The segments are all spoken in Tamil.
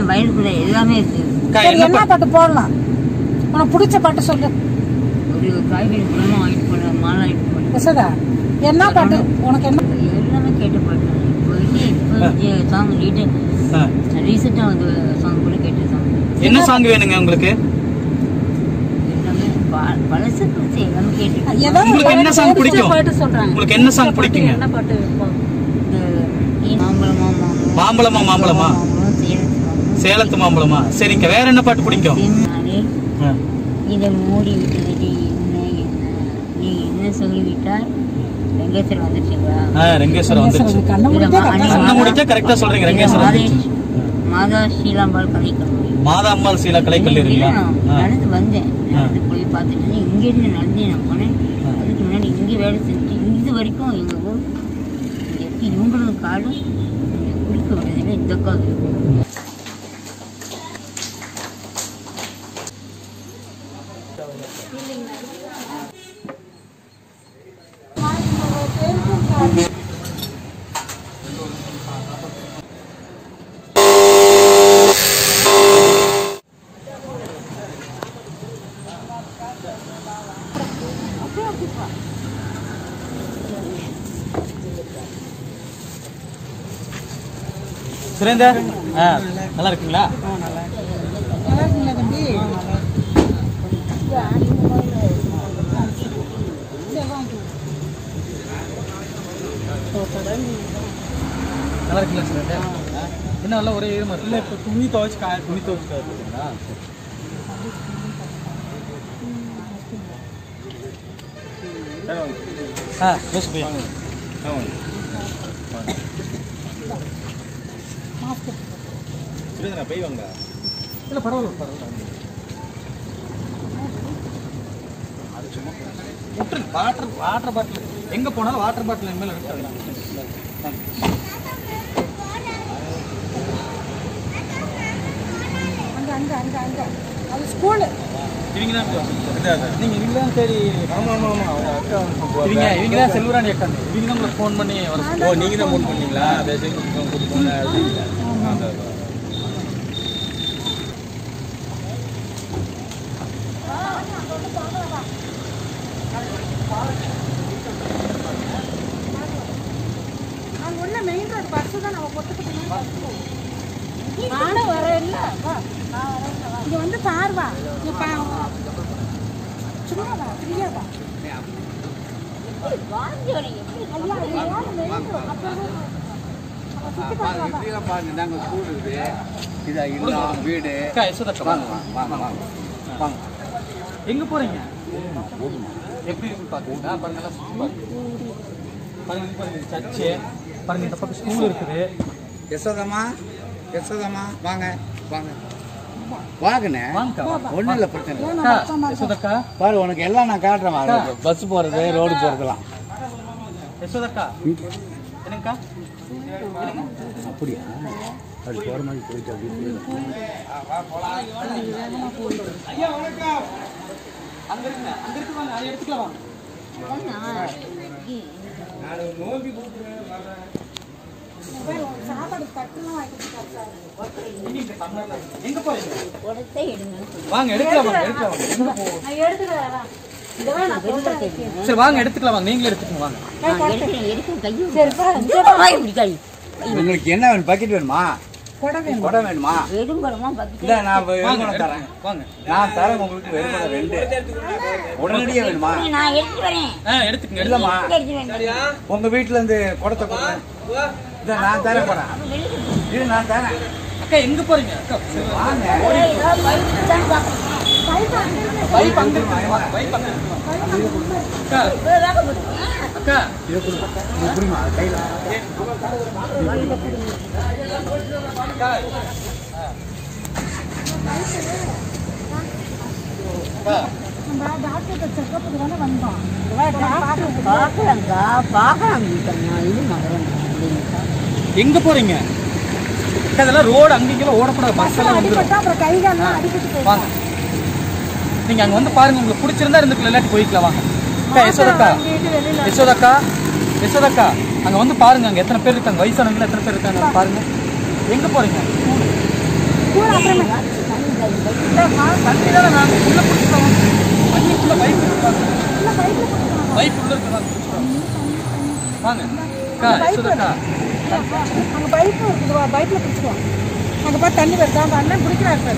என் வயலுக்குள்ள எல்லாமே இருக்குது அக்கா சரி என்ன என்ன பா- பாட்டு போடலாம் உனக்கு பிடிச்ச பாட்டு சொல்லு ஒரு காய்கறி பழமும் வாங்கிட்டு போனேன் மாலை வாங்கிட்டு போனேன் யசோதா என்ன பாட்டு உனக்கு என்ன எல்லாமே கேட்டு பாட்டேன் போயிட்டு இப்போ சாங் லீட்டு ஆ. ரீசெண்டாக வந்து சாங் கூட கேட்டு சாங் என்ன சாங் வேணுங்க உங்களுக்கு எல்லாமே ப- பழசு புதுசு எல்லாமே கேட்டு ஏதாவது உங்களுக்கு என்ன சாங் பிடிக்கும் பாட்டு சொல்றாங்க உங்களுக்கு என்ன சாங் பிடிக்குங்க என்ன பாட்டு இப்போ? இந்த மாம்பழமா மாம்பழம் மாம்பழமா மாம்பழமா மாம்பழம் சேலத்து மாம்பழம் சேலத்து மாம்பழமா சரிங்க வேற என்ன பாட்டு பிடிக்கும் நானே ஆ. இதை மூடி விட்டது என்ன என்ன நீ என்ன சொல்லிவிட்டாய் வெங்கேஸ்வரர் வந்துட்டீங்களா ஆ ரெங்கேஸ்வரம் வந்துருச்சு கண்ணை மூடிட்டே கரெக்டா கண்ணை மூடிட்டா கரெக்டா சொல்றீங்க ரெங்கேஸ்வரம் வந்துருச்சு மாதா ஸ்ரீலாம்பாள் கலைக்கல்லூரி மாதா அம்மாள் சீலா கலைக்கல்லூரிங்களா ஆ. நடந்து வந்தேன் நடந்து போய் பார்த்துட்டு இருந்தேன். இங்க இருந்து நடந்து நான் போனேன் அதுக்கு முன்னாடி இங்கே வேலை செஞ்சு இது வரைக்கும் எங்க ஊர் இங்க இருக்கு இவங்களும் காடும் இங்க குளிக்க விடுறதில்லை இந்த காடு சுரேந்தர் ஆ நல்லா இருக்கீங்களா நல்லா இருக்கீங்களா தம்பி நல்லா இருக்கீங்களா சுரேந்தர் என்ன நல்லா ஒரே ஈரமா இல்லை இப்போ துணி துவைச்சு காய துணி துவைச்சு காய்ச்சிங்களா ஆ யோசி போய் சுரேந்தர் போய் வாங்க இல்லை பரவாயில்ல பரவாயில்ல அது சும்மா விட்டுருங்க வாட்டர் வாட்டர் பாட்டில் எங்கே போனாலும் வாட்டர் பாட்டில் இனிமேல் எடுத்துருங்க அங்க அங்க அங்க அங்க அது ஸ்கூலு இவங்க தான் நீங்க இவங்க தான் சரி ஆமா ஆமா ஆமா அவங்க அக்கா இவங்க இவங்க தான் செல்வராணி அக்கா இவங்க தான் உங்களுக்கு ஃபோன் பண்ணி வர ஓ நீங்க தான் ஃபோன் பண்ணீங்களா அதை சரி கூட்டு போங்க அங்க உள்ள மெயின் ரோடு பஸ் தான் நம்ம பொட்டுக்கிட்டு நானும் வரேன் இல்ல வா நான் வரேன் வா இங்க வந்து பார் வா இங்க பா சும்மா வா ஃப்ரீயா வா ஐயா இது ஏன் மெயின் ரோடு அப்புறம் அப்ப சுத்தி பார்க்கலாம் வா. இப்படிலாம் பாருங்க நாங்க ஸ்கூல் இருக்குது இதா இல்லம் வீடு அக்கா யசோதா வாங்க வாங்க வாங்க வாங்க வாங்க எங்க போறீங்க எப்படி இருக்குன்னு பாத்தீங்களா பாருங்க நல்லா சுத்தி பாருங்க பாருங்க இது பாருங்க சர்ச்சு பாருங்க இந்த பக்கம் ஸ்கூல் இருக்குது யசோதம்மா யசோதம்மா வாங்க வாங்க வாங்கண்ணே வாங்கக்கா ஒன்றும் இல்லை பிரச்சனை இல்லை. ஏன் அக்கா நம்ம யசோதாக்கா பாரு உனக்கு எல்லாம் நான் காட்டுறேன் வாங்க பஸ் போகிறது ரோடு போகிறதுலாம் யசோதாக்கா என்னங்கக்கா அப்படியா அது போகிற மாதிரி போயிட்டு அப்படி அங்க இருக்குங்க அங்க இருக்கு வாங்க அதை எடுத்துக்கலாம் வாங்க சாப்பாடு தட்டுலாம் வாங்கி கொடுத்தாரு எங்க போறீங்க உடத்தே எடுங்கன்னு சொல்லி வாங்க எடுக்கலாம் வாங்க எடுக்கலாம் வாங்க எங்க போ- நான் எடுத்துக்கிறேன் இதெல்லாம் நான் சொல்றேன் சரி வாங்க எடுத்துக்கலாம் வாங்க நீங்களே எடுத்துக்கோங்க வாங்க நான் எடுக்கிறேன் எடுக்கிறேன் கையும் சரிப்பா வாய் இப்படி கை உங்களுக்கு என்ன வேணும் பக்கெட் வேணுமா கொடை வேணும் குடம் வேணுமா வெறும் பழமா பக்கத்து இல்லை நான் வாங்க வெறுமனை தரேன் எடுத்துக்கோங்க. வாங்க நான் தரேன் உங்களுக்கு வெறுமனை ரெண்டு உடனடியாக வேணுமா நான் எடுத்து வரேன் ஆ எடுத்துக்கங்க இல்லைம்மா எடுத்து வரேன் உங்க வீட்டுல இருந்து குடத்தை கொடுங்க இதை நான் தரேன் போறேன் இது நான் தரேன் அக்கா எங்க போறீங்க அக்கா சரி, வாங்க பைப் அங்க இருக்கு வாங்க, பைப் அங்க இருக்கு வாங்க. அக்கா அக்கா இதை கொடுங்க இது புரியுமா கையில் அக்கா அக்கா நம்ம டாக்டர்கிட்ட செக்கப்புக்கு தானே வந்தோம் டாக்டர் பார்க்கலாங்க்கா பார்க்கலாம் கண்ணா இது மகன் அப்படிங்கக்கா எங்க போறீங்க அக்கா இதெல்லாம் ரோடு அங்கேயும் ஓடக்கூடாது பஸ் எல்லாம் வந்துடும் அடிபட்டா அப்புறம் கை காலெல்லாம் அடிபட்டு போயிடும் வாங்க நீங்க அங்க வந்து பாருங்க உங்களுக்கு பிடிச்சிருந்தா இருந்துக்கலாம் இல்லாட்டி போய்க்கலாம் வாங்க அக்கா யசோதக்கா வாங்கிட்டு வெளியில யசோதக்கா யசோதக்கா அங்க வந்து பாருங்க அங்க எத்தனை பேர் இருக்காங்க வயசானவங்க எத்தனை பேர் இருக்காங்க பாருங்க எங்க போறீங்க அப்புறமே இல்லம்மா, தண்ணி தானே நாங்க உள்ள குடிச்சிட்டோம் தண்ணிக்குள்ள பைப் இருக்கு பாருங்க. உள்ள பைப்ல குடிக்கணும் பைப் உள்ள இருக்கு வாங்க குடிச்சிட்டோம் வாங்க அக்கா யசோதாக்கா அங்க பைப்பும் இருக்குது வா பைப்ல குடிச்சுக்குவோம் அங்க பார்த்து தண்ணி வருது அந்த அண்ணன் குடிக்கிறாரு சார்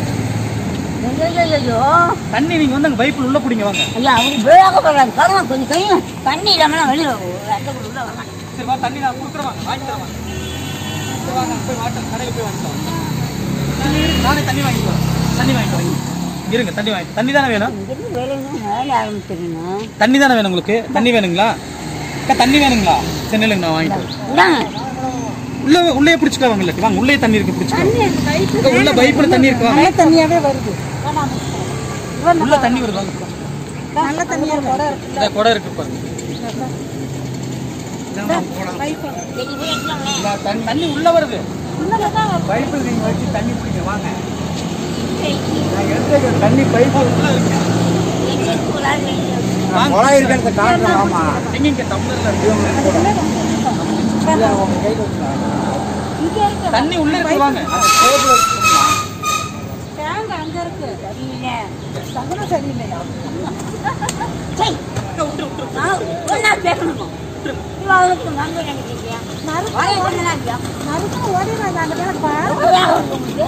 ஐயோ தண்ணி நீங்க வந்து அங்க பைப்புல உள்ள குடிங்க வாங்க ஐயா அவங்க வேக போடுறாங்க பாருங்க கொஞ்சம் கையும் தண்ணி இல்லாமலாம் வெளியில் அந்த உள்ள வரலாம் சரி வா தண்ணி நான் கொடுக்குறேன் வாங்க வாங்கி தரேன் வாங்க சரி, வாங்க போய் வாட்டர் கடையில் போய் வாங்கிக்கலாம் நானே தண்ணி வாங்கிட்டு வரேன் தண்ணி வாங்கிட்டு வரேன் இருங்க தண்ணி வாங்கி தண்ணி தானே வேணும் இங்கிருந்து வேலைன்னு வேலை ஆரம்பிச்சிருங்க தண்ணி தானே வேணும் உங்களுக்கு தண்ணி வேணுங்களா அக்கா தண்ணி வேணுங்களா சரி நில்லுங்க நான் வாங்கிட்டு வரேன் இந்தாங்க உள்ள உள்ளே பிடிச்சிக்க வாங்க இல்லாட்டி வாங்க உள்ளே தண்ணி இருக்கு பிடிச்சிக்க தண்ணி இருக்கு பைப்பு இங்க உள்ள பைப்புல தண்ணி இருக்கு வாங்க நல்ல தண்ணியாவே வருது உள்ள தண்ணி வருது வாங்க நல்ல தண்ணியா கூட இருக்கு இந்த குடம் இருக்கு பாருங்க பைப்பு சரி போய் எடுக்கலாங்களே தண்ணி உள்ள வருது உள்ளதான் வருது பைப்பில் நீங்கள் வச்சு தண்ணி பிடிங்க வாங்க நான் எடுத்து தண்ணி பைப்பு உள்ள இருக்கு ஒரு ஆள் வெளியே வாங்க. குழாய் இருக்கிறத காட்டுறோம் ஆமா எங்க இங்க டம்ளர்ல இருக்கு இல்லை உங்க கையில் வச்சுக்கலாம் இங்க இருக்கு தண்ணி உள்ள இருக்கு வாங்க டேங்க் அங்க இருக்கு சரியில்லை சகுனம் சரியில்லையா சரி நான் ஒரு நாள் பேசணுமா இவன் அவனுக்கு நன்மை நினைக்கிறீங்க நறுக்கு வாயை கொஞ்ச நாள் இல்லையா? நறுக்கு ஓடிடுறாங்க அங்க தானே பா ஒரே ஆள் உங்களுக்கு.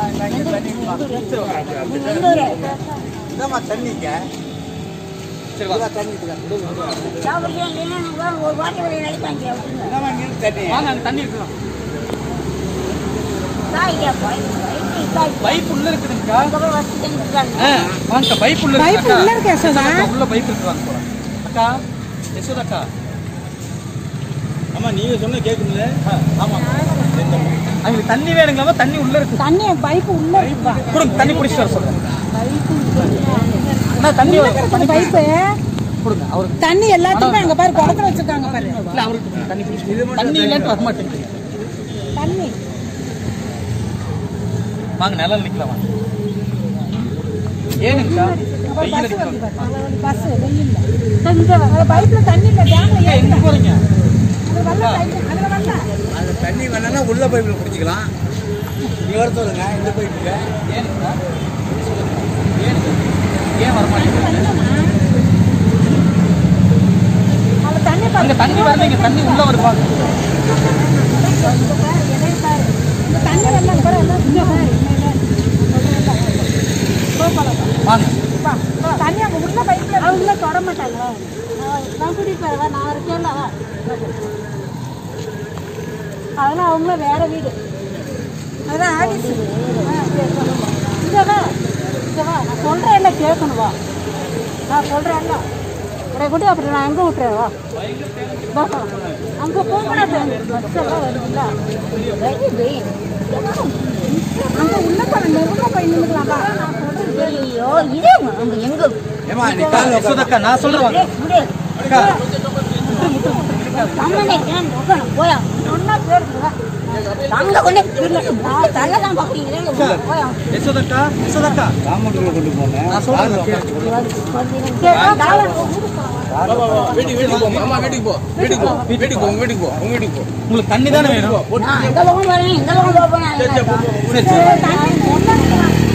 நீங்க எந்த ஊரு? இதாம்மா தண்ணிங்க சரி வாங்க தண்ணி இருக்குதா சாப்பிட்டு வந்தீங்கன்னா நீங்க வாங்க, ஒரு வாட்டி வரையும் நடிப்பாங்க அப்படின்னு. இதாம்மா நீர் தண்ணி வாங்க அங்க தண்ணி இருக்கு காய் இல்லையா, காய், காய், காய். பைப் உள்ள இருக்குதுங்கக்கா அதுக்கப்புறம் வச்சு தந்துருக்காங்க. ஆ, வாங்கக்கா பைப் உள்ள பைப் இருக்கு உள்ள இருக்கு யசோதா உள்ள பைப் இருக்கு வாங்க போறேன் அக்கா யசோதா அக்கா ஆமா நீங்க சொன்ன கேட்கும்ல ஆ, ஆமா அவங்களுக்கு தண்ணி வேணுங்களாமா தண்ணி உள்ள இருக்கு தண்ணி பைப்பு உள்ள இருக்குப்பா கொடுங்க தண்ணி குடிச்சிட்டு வர சொல்றேன் அண்ணா தண்ணி உள்ள கிடக்குது பைப்பு கொடுங்க அவருக்கு தண்ணி எல்லாத்துக்குமே அங்க பாரு குடத்துல வச்சிருக்காங்க பாரு இல்ல அவருக்கு கொடுங்க, தண்ணி குடிச்சிட்டு தண்ணி இல்லைன்னு வர மாட்டேங்குது தண்ணி வாங்க நிழல் நிக்கலாம் வாங்க ஏனுங்கக்கா வெயில் பஸ் அடிக்கும் வருது பாரு பஸ் வெயில்ல இங்க அந்த பைப்ல தண்ணி இல்ல டேங்க்ல ஏன் எங்க போறீங்க அது வரல பைப்பு அதுல வரல அந்த தண்ணி வேணா உள்ள பைப்பில் குடிச்சிக்கலாம் நீ வர சொல்லுங்க இந்த பைப்புக்கு ஏனுங்கக்கா ஏனுங்க ஏன் வர மாட்டேங்குது அந்த தண்ணி பாரு அங்க தண்ணி வரலைங்க தண்ணி உள்ள வருது வாங்க இந்த தண்ணி வரல அங்க பாரு எல்லாம் இங்க பாரு கோபாலம் வாங்க வா, வா. தண்ணி அங்க உள்ள பைப்ல அவ உள்ள தொட மாட்டாங்க நான் கூட்டிட்டு போறவா நான் இருக்கேன்ல வா அதெல்லாம் அவங்க வேற வீடு அதான் ஆடிஸ் இங்க வா இங்க வா நான் சொல்றேன் இல்ல கேட்கணும் வா நான் சொல்றேன் இல்ல உடைய கூட்டி அப்புறம் நான் எங்க விட்டுறேன் வா வா, வா. அங்க போகக்கூடாது பஸ் எல்லாம் வருதுல்ல வெயில், வெயில். அங்க உள்ள போய் நெருங்க போய் நின்றுக்கலாம் வா நான் சொல்றேன் ஐயோ, இதே அங்க எங்க ஏமா நீ கால் யசோதாக்கா நான் சொல்றேன் வாங்க முடியாது, முடியாது. அக்கா கம்மனே இருக்கேன், உட்காரு, போயா. சொன்னா கேட்டுருவா. அங்க கொண்டு நான் தள்ளதான் பாக்குறீங்களே போயா யசோதாக்கா யசோதாக்கா காமௌண்டுக்குள்ள கொண்டு போனேன் நான் சொல்றேன் கேளு. வீட்டுக்கு வீட்டுக்கு போ அம்மா வீட்டுக்கு போ வீட்டுக்கு போ வீட்டுக்கு போ உங்க வீட்டுக்கு போ உங்க வீட்டுக்கு போ உங்களுக்கு தண்ணி தானே வேணும் நான் இந்த பக்கம் போறேன் இந்த பக்கம் போறேன் சரி சரி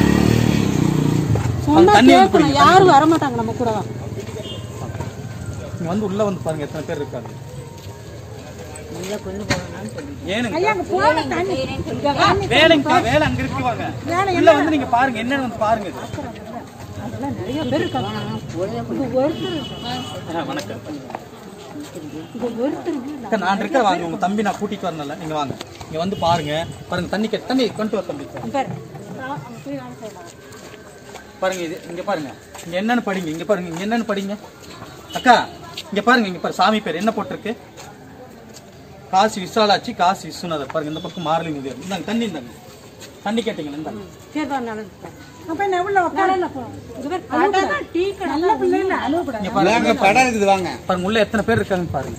சொன்னா தண்ணி வந்து கேட்கணும் யாரும் வர மாட்டாங்க நம்ம கூட தான் நீங்க வந்து உள்ள வந்து பாருங்க எத்தனை பேர் இருக்காங்க உள்ள கொண்டு போகணும்னு சொல்லி ஏனுங்க ஐயா அங்க போன தண்ணி இங்க தண்ணி வேலைங்கக்கா வேலை அங்க இருக்கு வாங்க வேலை உள்ள வந்து நீங்க பாருங்க என்னன்னு வந்து பாருங்க இது. அதெல்லாம் நிறைய பேர் இருக்காங்க இங்க ஒருத்தர் ஆ, வணக்கம் இங்க ஒருத்தர் இல்ல. அக்கா, நான் இருக்கிற வாங்க உங்க தம்பி நான் கூட்டிட்டு வரணும்ல நீங்க வாங்க நீங்க வந்து பாருங்க பாருங்க தண்ணி கே தண்ணி கொண்டு வர தம்பி பாரு நான் அங்க போய் வேலை செய்யலாம் பாருங்க இது இங்க பாருங்க இங்க என்னன்னு படிங்க இங்க பாருங்க இங்க என்னன்னு படிங்க அக்கா இங்க பாருங்க இங்க பாரு சாமி பேர் என்ன போட்டிருக்கு காசி விசாலாட்சி காசி விஸ்வநாதர் பாருங்க இந்த பக்கம் மாறலி முதியவர் இந்தாங்க தண்ணி இந்தாங்க தண்ணி கேட்டீங்களா இந்தாங்க சரி வா நல்லது நான் போய் நெவுல உட்காரல போ இங்க பாரு கடை டீ கடை நல்ல பிள்ளை இல்ல அழுவக்கூடாது இங்க பாருங்க அங்க படம் இருக்குது வாங்க பாருங்க உள்ள எத்தனை பேர் இருக்காங்கன்னு பாருங்க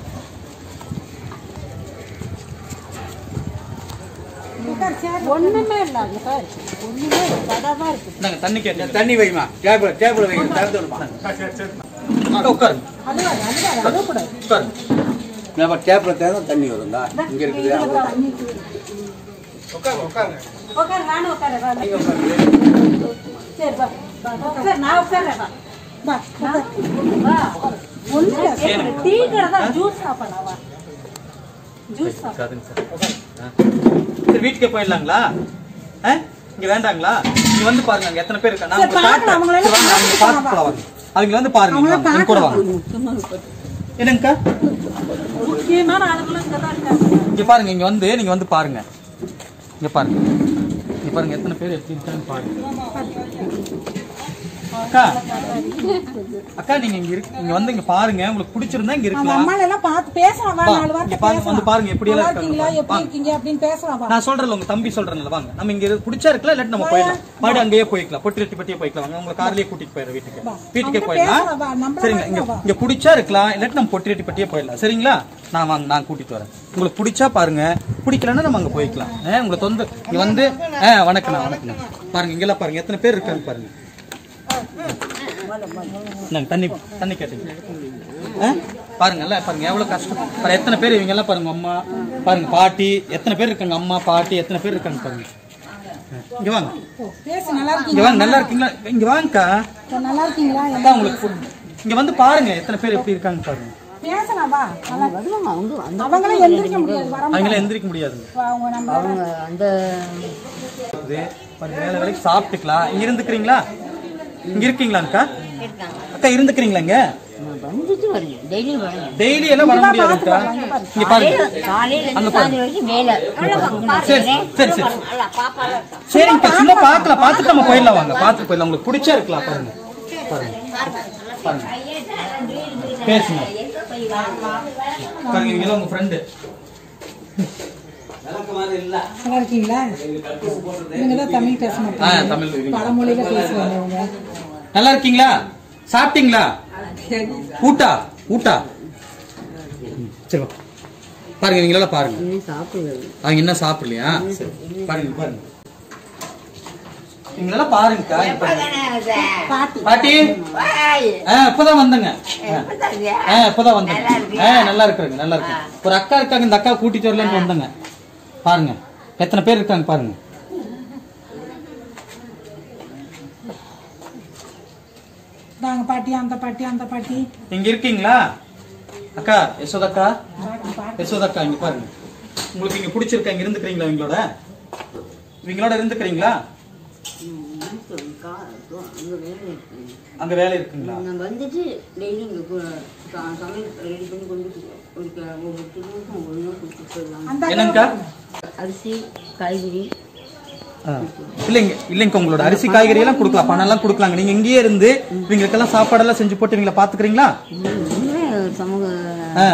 உட்கார் சேர் ஒண்ணுமே இல்ல அங்க பாரு ஒண்ணுமே இல்ல கடை தான் இருக்கு இந்தாங்க தண்ணி கேட்டீங்க தண்ணி வைமா டேபிள் டேபிள் வைங்க திறந்து விடுமா அக்கா, உட்காருங்க அழுவாது அழுவாது அழுவக்கூடாது உட்காருங்க நம்ம டேப்பில் திறந்தா தண்ணி வருங்களா இங்க இருக்குது தண்ணி இருக்கு. உட்காருங்க உட்காருங்க உட்காரு நானும் உட்காரேன் வா. நீங்க உட்காருங்க சரி வா வா, வா, உட்காரு நான் உட்காரேன் வா வா உட்காரு. வா ஒண்ணு இல்ல, டீ கடை தான் ஜூஸ் சாப்பிடலாம் வா ஜூஸ் சாப்பிடலாம் இருக்காதுங்க சார் ஆ. சரி வீட்டுக்கே போயிடலாங்களா ஆ? இங்க வேண்டாங்களா நீங்க வந்து பாருங்க அங்க எத்தனை பேர் இருக்காங்க நான் சரி, உங்களுக்கு பார்க்கலாம், அவங்கள காட்டுறேன். எல்லாம் சரி, வாங்க, அவங்க பார்த்து போலாம் வாங்க. அவங்க வந்து பாருங்க அவங்கள வாங்க, என் கூட வாங்க என்னங்கக்கா முக்கியமான ஆளுங்களும் இங்கே தான் இருக்காங்க இங்க பாருங்க இங்க வந்து நீங்க வந்து பாருங்க இங்க பாருங்க இங்க பாருங்க எத்தனை பேர் எப்படி இருக்காங்க பாருங்க அக்கா அக்கா நீங்க இங்க இருக்கு இங்க வந்து இங்க பாருங்க உங்களுக்கு பிடிச்சிருந்தா இங்க அந்த இருக்கலாம் அம்மால எல்லாம் பார்த்து பேசலாம் வா வா, நாலு வார்த்தை இங்க பாருங்க, பேசலாம் வந்து பாருங்க, எப்படி எல்லாம் நல்லா இருக்கீங்களா இருக்காங்க. எப்படி இருக்கீங்க அப்படின்னு பேசலாம் வா நான் சொல்றேன்ல உங்க தம்பி சொல்றேன்ல வாங்க நம்ம இங்க இரு- பிடிச்சா இருக்கலாம் இல்லாட்டி நம்ம போயிடலாம் மாடி அங்கேயே போய்க்கலாம் பொட்டி ரெட்டி பட்டியே போய்க்கலாம் வாங்க உங்களை கார்லயே கூட்டிட்டு போயிடுற வீட்டுக்கு வீட்டுக்கே அங்க போயிடலாம் பேசலாம் வா, நம்மள சரிங்க இங்க வா. இங்க பிடிச்சா இருக்கலாம் இல்லாட்டி நம்ம பொட்டி ரெட்டி பட்டியே போயிடலாம் சரிங்களா நான் வாங்க நான் கூட்டிட்டு வரேன் உங்களுக்கு பிடிச்சா பாருங்க பிடிக்கலன்னா நம்ம அங்க போய்க்கலாம் ஏ உங்களை தொந்து இங்க வந்து ஆ வணக்கண்ணா வணக்கண்ணா பாருங்க இங்கெல்லாம் பாருங்க எத்தனை பேர் இருக்காங்க பாருங்க இந்தாங்க, தண்ணி தண்ணி கேட்டீங்க ஆ? பாருங்க எல்லாம் பாருங்க எவ்வளவு கஷ்டம் பாரு எத்தனை பேர் இவங்க எல்லாம் பாருங்க அம்மா பாருங்க பாட்டி எத்தனை பேர் இருக்காங்க அம்மா பாட்டி எத்தனை பேர் இருக்காங்க பாருங்க ஆ, இங்க வாங்க பேச நல்லா இருக்கீங்க இங்க வாங்க நல்லா இருக்கீங்களா இங்க வாங்கக்கா நல்லா இருக்கீங்களா அதான் உங்களுக்கு food. இங்க வந்து பாருங்க எத்தனை பேர் எப்படி இருக்காங்க பாருங்க பேசலாம் வா நல்லா வருவாங்க அவங்க அந்த அவங்களும் எந்திரிக்க முடியாது வர அவங்களாம் எந்திரிக்க முடியாதுங்க வா, அவங்க நம்ம அவங்க அந்த இது, பாருங்க, வேலை வேலைக்கு சாப்பிட்டுக்கலாம் இங்க இருந்துக்கிறீங்களா இங்க இருக்கீங்களாக்கா இருக்காங்க அக்கா இருந்துக்கிறீங்களா இங்க நான் வந்துட்டு வரேன் டெய்லி வரேன் டெய்லி எல்லாம் வர முடியாதுக்கா இங்க பாருங்க காலையில அங்க இருந்து சாயந்தரம் வரைக்கும் வேலை சரி சரி சரி அல்ல பாப்பா சரிங்கக்கா சும்மா பார்க்கலாம் பார்த்துட்டு நம்ம போயிடலாம் வாங்க பார்த்துட்டு போயிடலாம் உங்களுக்கு பிடிச்சா இருக்கலாம் பாருங்க பாருங்க பாருங்க பேசுங்க பாருங்க இவங்க எல்லாம் உங்க ஃப்ரெண்டு நல்லா இருக்கீங்களா இவங்க தான் தமிழ் பேச ஆ மாட்டாங்க தமிழ் இவங்க. பழமொழியில பேசுவாங்க இவங்க நல்லா இருக்கீங்களா சாப்பிட்டீங்களா ஊட்டா ஊட்டா சரி வா. பாருங்க இவங்களெல்லாம் பாருங்க இன்னும் சாப்பிடுவது அவங்க என்ன சாப்பிடலையா சரி பாருங்க பாருங்க இவங்களெல்லாம் பாருங்கக்கா இங்க பாருங்க. பாட்டி பாட்டி ஆ இப்பதான் வந்தேங்க ஆ. ஆ இப்பதான் வந்தேங்க ஆ நல்லா இருக்குங்க நல்லா இருக்கு ஒரு அக்கா இருக்காங்க இந்த அக்கா கூட்டிட்டு வரலன்னு வந்தேங்க பாருங்க எத்தனை பேர் இருக்காங்க பாருங்க நாங்க பாட்டி அந்த பாட்டி அந்த பாட்டி இங்க இருக்கீங்களா அக்கா யசோதக்கா பாட்டி பாட்டி யசோதக்கா இங்க பாருங்க உங்களுக்கு இங்க பிடிச்சிருக்கா இங்க இருந்துக்கிறீங்களா இவங்களோட இவங்களோட இருந்துக்கிறீங்களா அங்க வேலை இருக்கு அங்க வேலை இருக்குங்களா நான் வந்துட்டு டெய்லி இங்கே சமையல் ரெடி பண்ணி கொண்டு ஒரு க- ஒவ்வொரு திருவுக்கும் ஒன்றா கொடுத்துட்டு போயிடலாம் அந்த என்னங்கக்கா அரிசி காய்கறி ஆ. இல்லைங்க இல்லைங்க உங்களோட அரிசி காய்கறி எல்லாம் கொடுக்கலாம் பணம் எல்லாம் கொடுக்கலாங்க நீங்க இங்கேயே இருந்து இவங்களுக்கெல்லாம் சாப்பாடெல்லாம் செஞ்சு போட்டு இவங்களை பாத்துக்கிறீங்களா நீங்களே சமூக ஆ.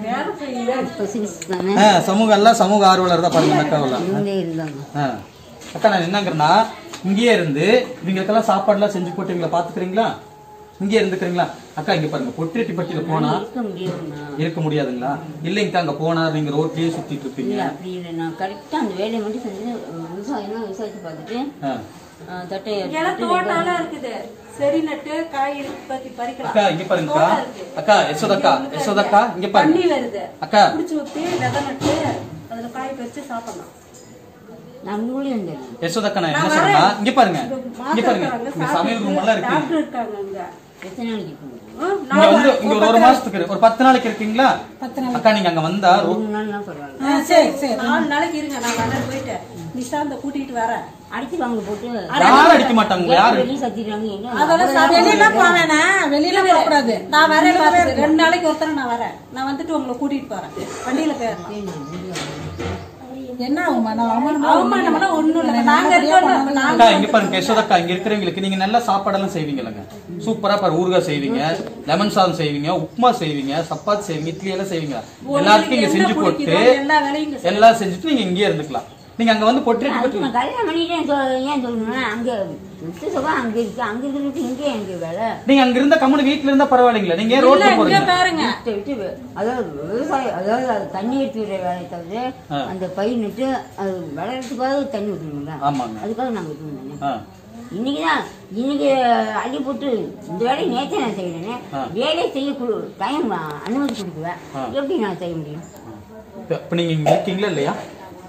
ஸ்பெஷலிஸ்ட் தானே ஆ, சமூக எல்லாம் சமூக ஆர்வலர் தான் பாருங்க இந்த அக்காவெல்லாம் இவங்களே இருந்தாங்க ஆ. அக்கா நான் என்னங்கிறேன்னா இங்கேயே இருந்து இவங்களுக்கெல்லாம் சாப்பாடுலாம் செஞ்சு போட்டு இவங்களை பாத்துக்கிறீங்களா இங்கேயே இருந்துக்கிறீங்களா அக்கா இங்க பாருங்க பொட்டிரெட்டி பட்டியில போனா இருக்க முடியாதுண்ணா இருக்க முடியாதுங்களா இல்லைங்கக்கா அங்க போனா நீங்க ரோட்லயே சுத்திட்டு இருப்பீங்க இல்லை அப்படி இல்லை நான் கரெக்டாக அந்த வேலையை மட்டும் செஞ்சு விவசாயம்னா விவசாயத்தை பார்த்துட்டு ஆ. ஆ, தட்டை இங்கெல்லாம் எடுத்துட்டு தோட்டம்லாம் இருக்குது செடி நட்டு காய் பத்தி பறிக்கலாம் அக்கா இங்க பாருங்கக்கா அக்கா யசோதக்கா யசோதக்கா இங்க தண்ணி பாருங்க வருது அக்கா பிடிச்சி ஊத்தி விதை நட்டு அதுல காய் பறிச்சு சாப்பிடலாம் நான் உங்களே இருந்தேன் யசோதக்கா நான் என்ன சொல்றேன்னா இங்க பாருங்க இங்க பாருங்க இங்க சமையல் ரூம் எல்லாம் இருக்கு டாக்டர் இருக்காங்க அங்க எத்தனை நாளைக்கு இருக்கும் ஆ, இங்க வந்து இங்க ஒரு ஒரு மாசத்துக்கு இருக்கு. ஒரு பத்து நாளைக்கு இருக்கீங்களா பத்து நாள் அக்கா நீங்க அங்க வந்தா ரோ- மூணு நாள்னா பரவாயில்ல ஆ, சரி சரி நாலு நாளைக்கு இருங்க நான் வரேன் போயிட்டு நிஷாந்த கூட்டிட்டு வரேன் அடிச்சு வாங்க போட்டு யாரும் அடிக்க மாட்டாங்க யாரு வெளியே சத்திடுறாங்க எங்க அதெல்லாம் வெளியில போவேனா வெளியில போக கூடாது நான் வரேன் பாத்துட்டு ரெண்டு நாளைக்கு ஒருத்தர நான் வரேன் நான் வந்துட்டு உங்களை கூட்டிட்டு போறேன் வண்டியில போயிடலாம் என்ன அவமானம் அவமானம்லாம் ஒண்ணும் இல்லை நாங்க இருக்கோம் நாங்க அக்கா இங்க பாருங்க யசோதக்கா இங்க இருக்கிறவங்களுக்கு நீங்க நல்ல சாப்பாடெல்லாம் செய்வீங்கல்லங்க சூப்பரா பாரு ஊறுகாய் செய்வீங்க லெமன் சாதம் செய்வீங்க உப்புமா செய்வீங்க சப்பாத்தி செய்வீங்க இட்லி எல்லாம் செய்வீங்க எல்லாத்துக்கும் இங்க செஞ்சு போட்டு எல்லா வேலையும் இங்க எல்லாம் செஞ்சுட்டு நீங்க இங்கேயே இருந்துக்கலாம் நீங்க அங்க வந்து பொட்டி அதுக்கு நான் கல்யாணம் பண்ணிட்டேன் சொ- ஏன் சொல்லணும்னா அங்க விட்டு சுகம் அங்க இருக்கு அங்க இருக்கிறது இங்கே எங்க வேலை நீங்க அங்க இருந்த கம்முனு வீட்டுல இருந்தா பரவாயில்லைங்களா நீங்க ஏன் ரோட்ல இங்க போறீங்க பாருங்க விட்டு விட்டு வே- அதாவது விவசாயம் அதாவது அது தண்ணி எடுத்து விடுற வேலையை தவிர ஆ. அந்த பயிர் நட்டு அது வளர்றதுக்காக தண்ணி ஊற்றணும்ல ஆமாங்க அதுக்காக நாங்கள் விட்டுருந்தோம் ஆ. இன்னைக்கு தான் இன்னைக்கு அள்ளி போட்டு இந்த வேலையை நேற்றே நான் செய்யறேனே ஆ. வேலையை செய்ய கொடு டைம் அனுமதி கொடுக்குவேன் ஆ. எப்படி நான் செய்ய முடியும் இப்ப இப்ப நீங்க இங்க இருக்கீங்களா இல்லையா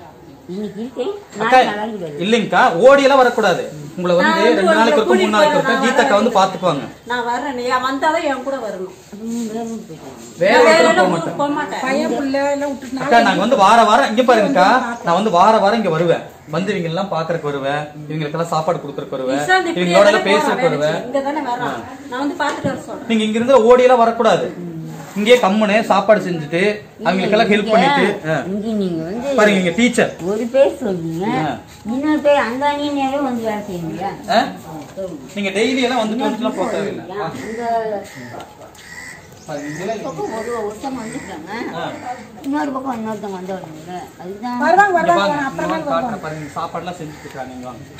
இன்னைக்கு இருக்கேன் அக்கா நாளைக்கு நல்லா இருக்குது இல்லைங்கக்கா ஓடி எல்லாம் வரக்கூடாது உங்களை வந்து ரெண்டு நாளைக்கு ஒருக்க மூணு நாளைக்கு ஒருக்க கீதாக்கா வந்து பாத்துக்குவாங்க நான் வர்றேன் நீ வந்தாதான் என் கூட வரணும் வேற ஒருத்தரும் போக மாட்டேன் போக மாட்டேன் பையன் பிள்ளை எல்லாம் விட்டுட்டு அக்கா நாங்க வந்து வார வாரம் இங்க பாருங்கக்கா நான் வந்து வார வாரம் இங்க வருவேன் வந்து இவங்க எல்லாம் பாக்குறதுக்கு வருவேன் இவங்களுக்கெல்லாம் சாப்பாடு கொடுக்கறதுக்கு வருவேன் விசாந்தி இப்படியே இவங்களோட எல்லாம் தானே பேசுறதுக்கு போறான் வருவேன் வேலைக்கு. இங்க தானே வர்றான் நான் வந்து பாத்துட்டு வர சொல்றேன் நீங்க இங்க இருந்து ஓடி எல்லாம் வரக்கூடாது இங்கேயே கம்முனு சாப்பாடு செஞ்சுட்டு அவங்களுக்கெல்லாம் ஹெல்ப் பண்ணிட்டு ஆ. இங்க நீங்க வந்து பாருங்க இங்க டீச்சர் ஒரு பேர் சொல்றீங்க ஆ. இன்னொரு பேர் அந்த அணி நேரம் வந்து வேலை செய்யுங்க நீங்க டெய்லி எல்லாம் வந்துட்டு வந்துட்டுலாம் போக தேவையில்லை ஆ. அந்த பாருங்க, இங்கெல்லாம் பக்கம் ஒரு ஒருத்தவங்க வந்துருக்காங்க ஆ. இன்னொரு பக்கம் இன்னொருத்தவங்க வந்து வருவாங்க அதுதான் வருவாங்க இங்க வருவாங்க வாங்க, அப்புறமா இங்க வாங்க, காட்டுறேன் பாருங்க இங்க சாப்பாடுலாம் செஞ்சுட்டு இருக்காங்க இங்க வாங்க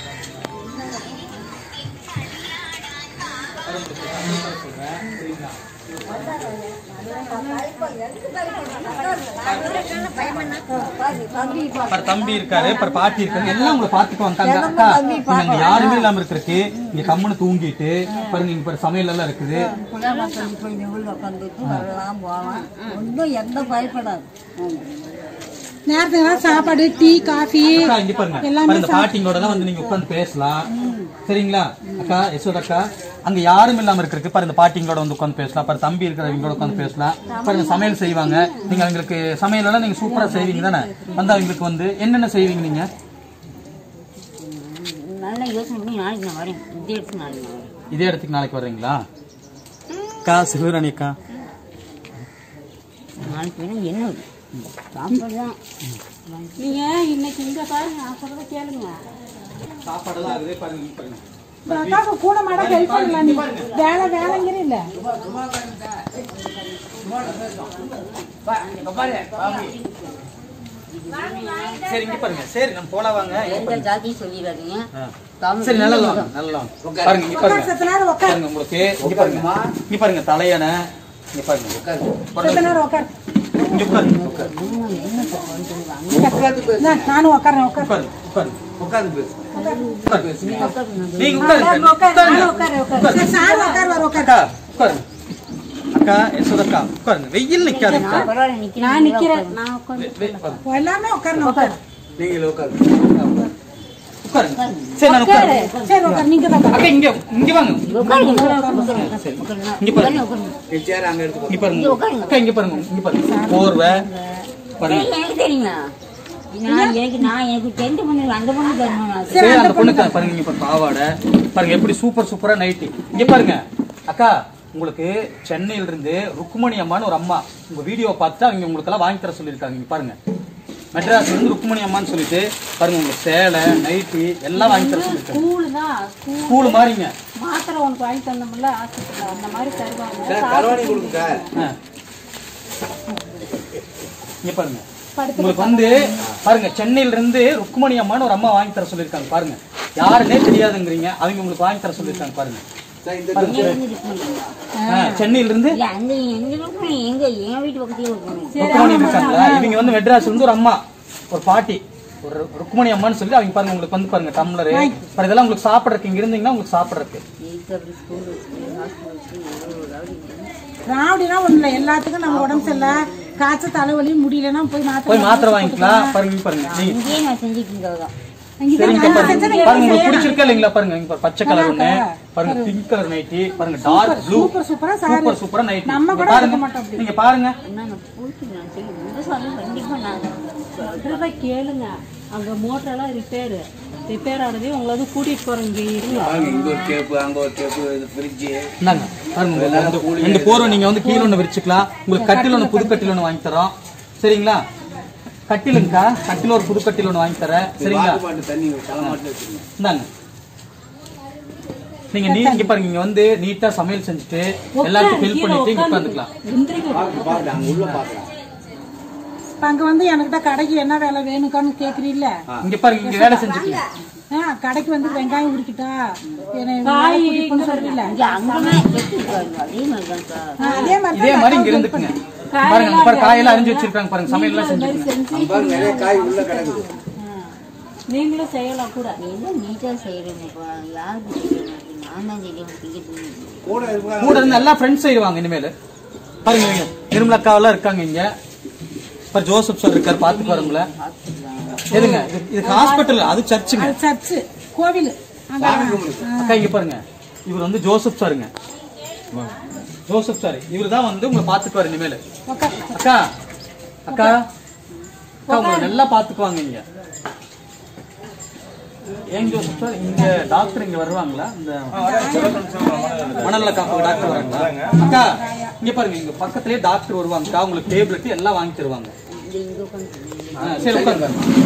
பாரு தம்பி இருக்காரு பாரு பாட்டி இருக்காங்க எல்லாம் உங்களை பாத்துக்குவாங்க அக்கா, அக்கா நீங்க அங்க யாருமே இல்லாம இருக்கிறதுக்கு இங்க கம்முன்னு தூங்கிட்டு பாருங்க இங்க பாரு சமையல் எல்லாம் இருக்குது வரலாம் போகலாம் ஒன்றும் எந்த பயப்படாது நேரத்துக்கு சாப்பாடு டீ காஃபி அக்கா இங்க பாருங்க பாரு, இந்த பாட்டிங்களோட தான் வந்து நீங்க உட்கார்ந்து பேசலாம் சரிங்களா அக்கா யசோதா அக்கா அங்க யாரும் இல்லாம இருக்கிறதுக்கு பாரு இந்த பாட்டிங்களோட வந்து உட்கார்ந்து பேசலாம் பாரு தம்பி இருக்கிறவங்களோட உட்கார்ந்து பேசலாம் பாருங்க சமையல் செய்வாங்க நீங்க அவங்களுக்கு சமையல் எல்லாம் நீங்க சூப்பரா செய்வீங்க தானே வந்து அவங்களுக்கு வந்து என்னென்ன செய்வீங்க நீங்க நல்லா யோசனை பண்ணி நாளைக்கு நான் வரேன் இதே எடுத்து நாளைக்கு நான் வரேன் இதே இடத்துக்கு நாளைக்கு வர்றீங்களா அக்கா சிவராணி அக்கா நாளைக்கு வேணும் என்ன ஒரு சாப்பாடு தான் நீங்க இன்னைக்கு இங்க பாருங்க நான் சொல்றத கேளுங்க சாப்பாடெல்லாம் அதுவே பாருங்க இங்க பாருங்க இந்த அக்காவுக்கு கூட மாட ஹெல்ப் பண்ணலாம் நீ வேலை வேலைங்கிற இல்ல சரி இங்க பாருங்க சரி நம்ம போலாம் வாங்க இங்க எந்த பாருங்க. ஜாதியும் சொல்லிடாதீங்க ஆ. தமிழ் சரி நல்லா வாங்க நல்லா வாங்க பாருங்க இங்க பாருங்க செத்த நேரம் உட்கார் பாருங்க உங்களுக்கு இங்க பாருங்க இங்க பாருங்க தலையணை இங்க பாருங்க செத்த நேரம் உட்கார் இங்க உட்காருங்க இந்தா, நானும் உட்காரேன் உட்கார் உட்காருங்க உட்காருங்க உட்காந்து பேசு உட்காருங்க நீங்க உட்காருங்க உட்காருங்க உட்காருங்க சரி, சார் உட்கார் வர உட்கார் அக்கா உட்காருங்க அக்கா யசோதா அக்கா உட்காருங்க வெயில் நிக்காதுங்க நான் பரவாயில்ல நிக்கிறேன் நான் நிக்கிறேன் நான் உட்காந்து வெ- வெ- உட்காருங்க. எல்லாமே உட்காரணும் உட்கார் நீங்களே உட்காந்து உட்காருங்க சரி நான் உட்காருங்க சரி உட்கார் நீங்க தான் அக்கா இங்க இங்க வாங்க உட்காருங்க உட்காருங்க சரி உட்காருங்க இங்க பாருங்க நீ சேர் அங்க எடுத்து இங்க பாருங்க அக்கா இங்க பாருங்க இங்க பாருங்க போர்வை பாருங்க ஏய், எனக்கு தெரியுங்க நான் எனக்கு நான் எனக்கு டென்ட் பண்ணி அந்த பொண்ணு தரணும் நான் சரி அந்த பொண்ணுக்கு பாருங்க இங்க பாருங்க பாவாடை பாருங்க எப்படி சூப்பர் சூப்பரா நைட்டி இங்க பாருங்க அக்கா உங்களுக்கு சென்னையில இருந்து ருக்குமணி அம்மான்னு ஒரு அம்மா உங்க வீடியோ பார்த்துட்டு அவங்க உங்களுக்கு எல்லாம் வாங்கி தர சொல்லியிருக்காங்க இங்க பாருங்க மெட்ராஸ்ல இருந்து ருக்குமணி அம்மான்னு சொல்லிட்டு பாருங்க உங்களுக்கு சேலை நைட்டி எல்லாம் வாங்கி தர சொல்லியிருக்காங்க ஸ்கூலு தான் ஸ்கூல் கூழ் மாதிரிங்க மாத்திரை உனக்கு வாங்கி தந்தோம்ல ஆஸ்பத்திரியில் அந்த மாதிரி தருவாங்க கரவாணி கொடுங்க ஆ. இங்க பாருங்க உங்களுக்கு வந்து பாருங்க சென்னையில இருந்து ருக்குமணி அம்மான்னு ஒரு அம்மா வாங்கி தர சொல்லியிருக்காங்க பாருங்க யாருன்னே தெரியாதுங்கிறீங்க அவங்க உங்களுக்கு வாங்கி தர சொல்லியிருக்காங்க பாருங்க சார், இந்த எங்க இருந்து இது பண்ணுவீங்க? ஆ, சென்னையில இருந்து இல்ல அந்த எங்க இருக்கும் எங்க என் வீட்டு பக்கத்துலயே இருக்கணும் ருக்குமணி இருக்காங்களா இவங்க வந்து மெட்ராஸ்ல இருந்து ஒரு அம்மா ஒரு பாட்டி ஒரு ருக்குமணி அம்மான்னு சொல்லி அவங்க பாருங்க உங்களுக்கு வந்து பாருங்க டம்ளரு பாருங்க இதெல்லாம் உங்களுக்கு சாப்பிடறதுக்கு இங்க இருந்தீங்கன்னா உங்களுக்கு சாப்பிடறதுக்கு எதுக்கு அப்படி ஸ்கூல் வச்சு ஹாஸ்பிட்டல் வச்சு எவ்வளோ ரவுடி ராவடினா ஒண்ணு இல்ல எல்லாத்துக்கும் நம்ம உடம்பு சரியில்லை காய்ச்சல் தலைவலி முடியலன்னா போய் மாத்திரை போய் மாத்திரை வாங்கிக்கலாம் பாருங்க இங்க பாருங்க நீங்க இங்கேயே நான் செஞ்சுட்டு இருந்தவதான் சரிங்க பாருங்க பாருங்க உங்களுக்கு பிடிச்சிருக்கா இல்லைங்களா பாருங்க இங்க பாருங்க பச்சை கலர் ஒண்ணு பாருங்க பிங்க் கலர் நைட்டி பாருங்க டார்க் ப்ளூ சூப்பர் சூப்பரா சாரி சூப்பர் சூப்பரா நைட்டி நம்ம கூட பாருங்க எடுக்க மாட்டோம் அப்படி. நீங்க பாருங்க அண்ணா நான் போயிட்டு நான் செய்ய இந்த சாமி கண்டிப்பா நான் சொல்றத கேளுங்க அங்க மோட்டரெல்லாம் ரிப்பேர் ரிப்பேர் ஆனதே உங்களை வந்து கூட்டிட்டு போறேன் இங்க இருங்க வாங்க இங்க ஒரு டேப்பு அங்க ஒரு டேப்பு இது ஃப்ரிட்ஜு இந்தாங்க பாருங்க உங்களுக்கு ரெண்டு- ரெண்டு போர்வை நீங்க வந்து கீழ ஒண்ணு விரிச்சுக்கலாம் உங்களுக்கு கட்டில் ஒண்ணு புது கட்டில் ஒண்ணு வாங்கி தரோம் சரிங்களா கட்டிலுங்கக்கா கட்டில் ஒரு புது கட்டில் ஒண்ணு வாங்கி தரேன் சரிங்களா வாட்டர் பாட்டில் தண்ணி தலைமாட்டில் வச்சுருங்க இந்தாங்க நீங்க நீ இங்க பாருங்க இங்க வந்து நீட்டா சமையல் செஞ்சுட்டு எல்லாருக்கும் ஹெல்ப் பண்ணிட்டு இங்க உட்காந்துக்கலாம் எந்திரிக்க பார்க்க பார்க்க அங்க உள்ள பார்க்கலாம் இப்ப அங்க வந்து எனக்கிட்ட கடைக்கு என்ன வேலை வேணுக்கான்னு கேக்குறீல்ல இங்க பாருங்க இங்க வேலை செஞ்சுட்டு ஆ, கடைக்கு வந்து வெங்காயம் உரிக்கிட்டா காய் சொல்றீங்கள இங்க அங்கமே எடுத்துருக்காங்க அதே மாதிரி தான் சார் அதே மாதிரி இதே மாதிரி இங்க இருந்துக்குங்க பாருங்க இங்க பாருங்க காயெல்லாம் அரிஞ்சு வச்சிருக்காங்க பாருங்க சமையல் எல்லாம் செஞ்சுக்கோங்க அங்க பாருங்க நிறைய காய் உள்ள கிடக்குது நீங்களும் செய்யலாம் கூட எல்லாம் நீட்டா செய்யறேங்கப்பா யாருக்கு செய்யணும் நான் தான் செய்யணும் திங்க கூட இருப்பாங்க கூட இருந்து எல்லாம் ஃப்ரெண்ட்ஸ் செய்வாங்க இனிமேல் பாருங்க இங்க நிர்மலா அக்காவெல்லாம் இருக்காங்க இங்க இப்ப ஜோசப் சார் இருக்காரு பாத்துக்கு வரவங்கள பார்த்துக்கலாம் எதுங்க இது- இதுக்கு ஹாஸ்பிட்டல் அது சர்ச்சுங்க அது சர்ச்சு கோவில் அங்க அக்கா இங்க பாருங்க இவர் வந்து ஜோசப் சாருங்க ஜோசப் சார் இவர் தான் வந்து உங்களை பாத்துக்குவாரு இனிமேல் உட்கார். அக்கா அக்கா அக்கா உங்களை நல்லா பாத்துக்குவாங்க இங்க ஏன் ஜோசப் சார் இங்க டாக்டர் இங்க வருவாங்களா இந்த மணல்ல காப்பு டாக்டர் வராங்களா அக்கா இங்க பாருங்க இங்க பக்கத்துலயே டாக்டர் வருவாங்கக்கா உங்களுக்கு டேப்லெட் எல்லாம் வாங்கி தருவாங்க இந்த இங்கே உட்காந்து ஆ, சரி உட்காருங்க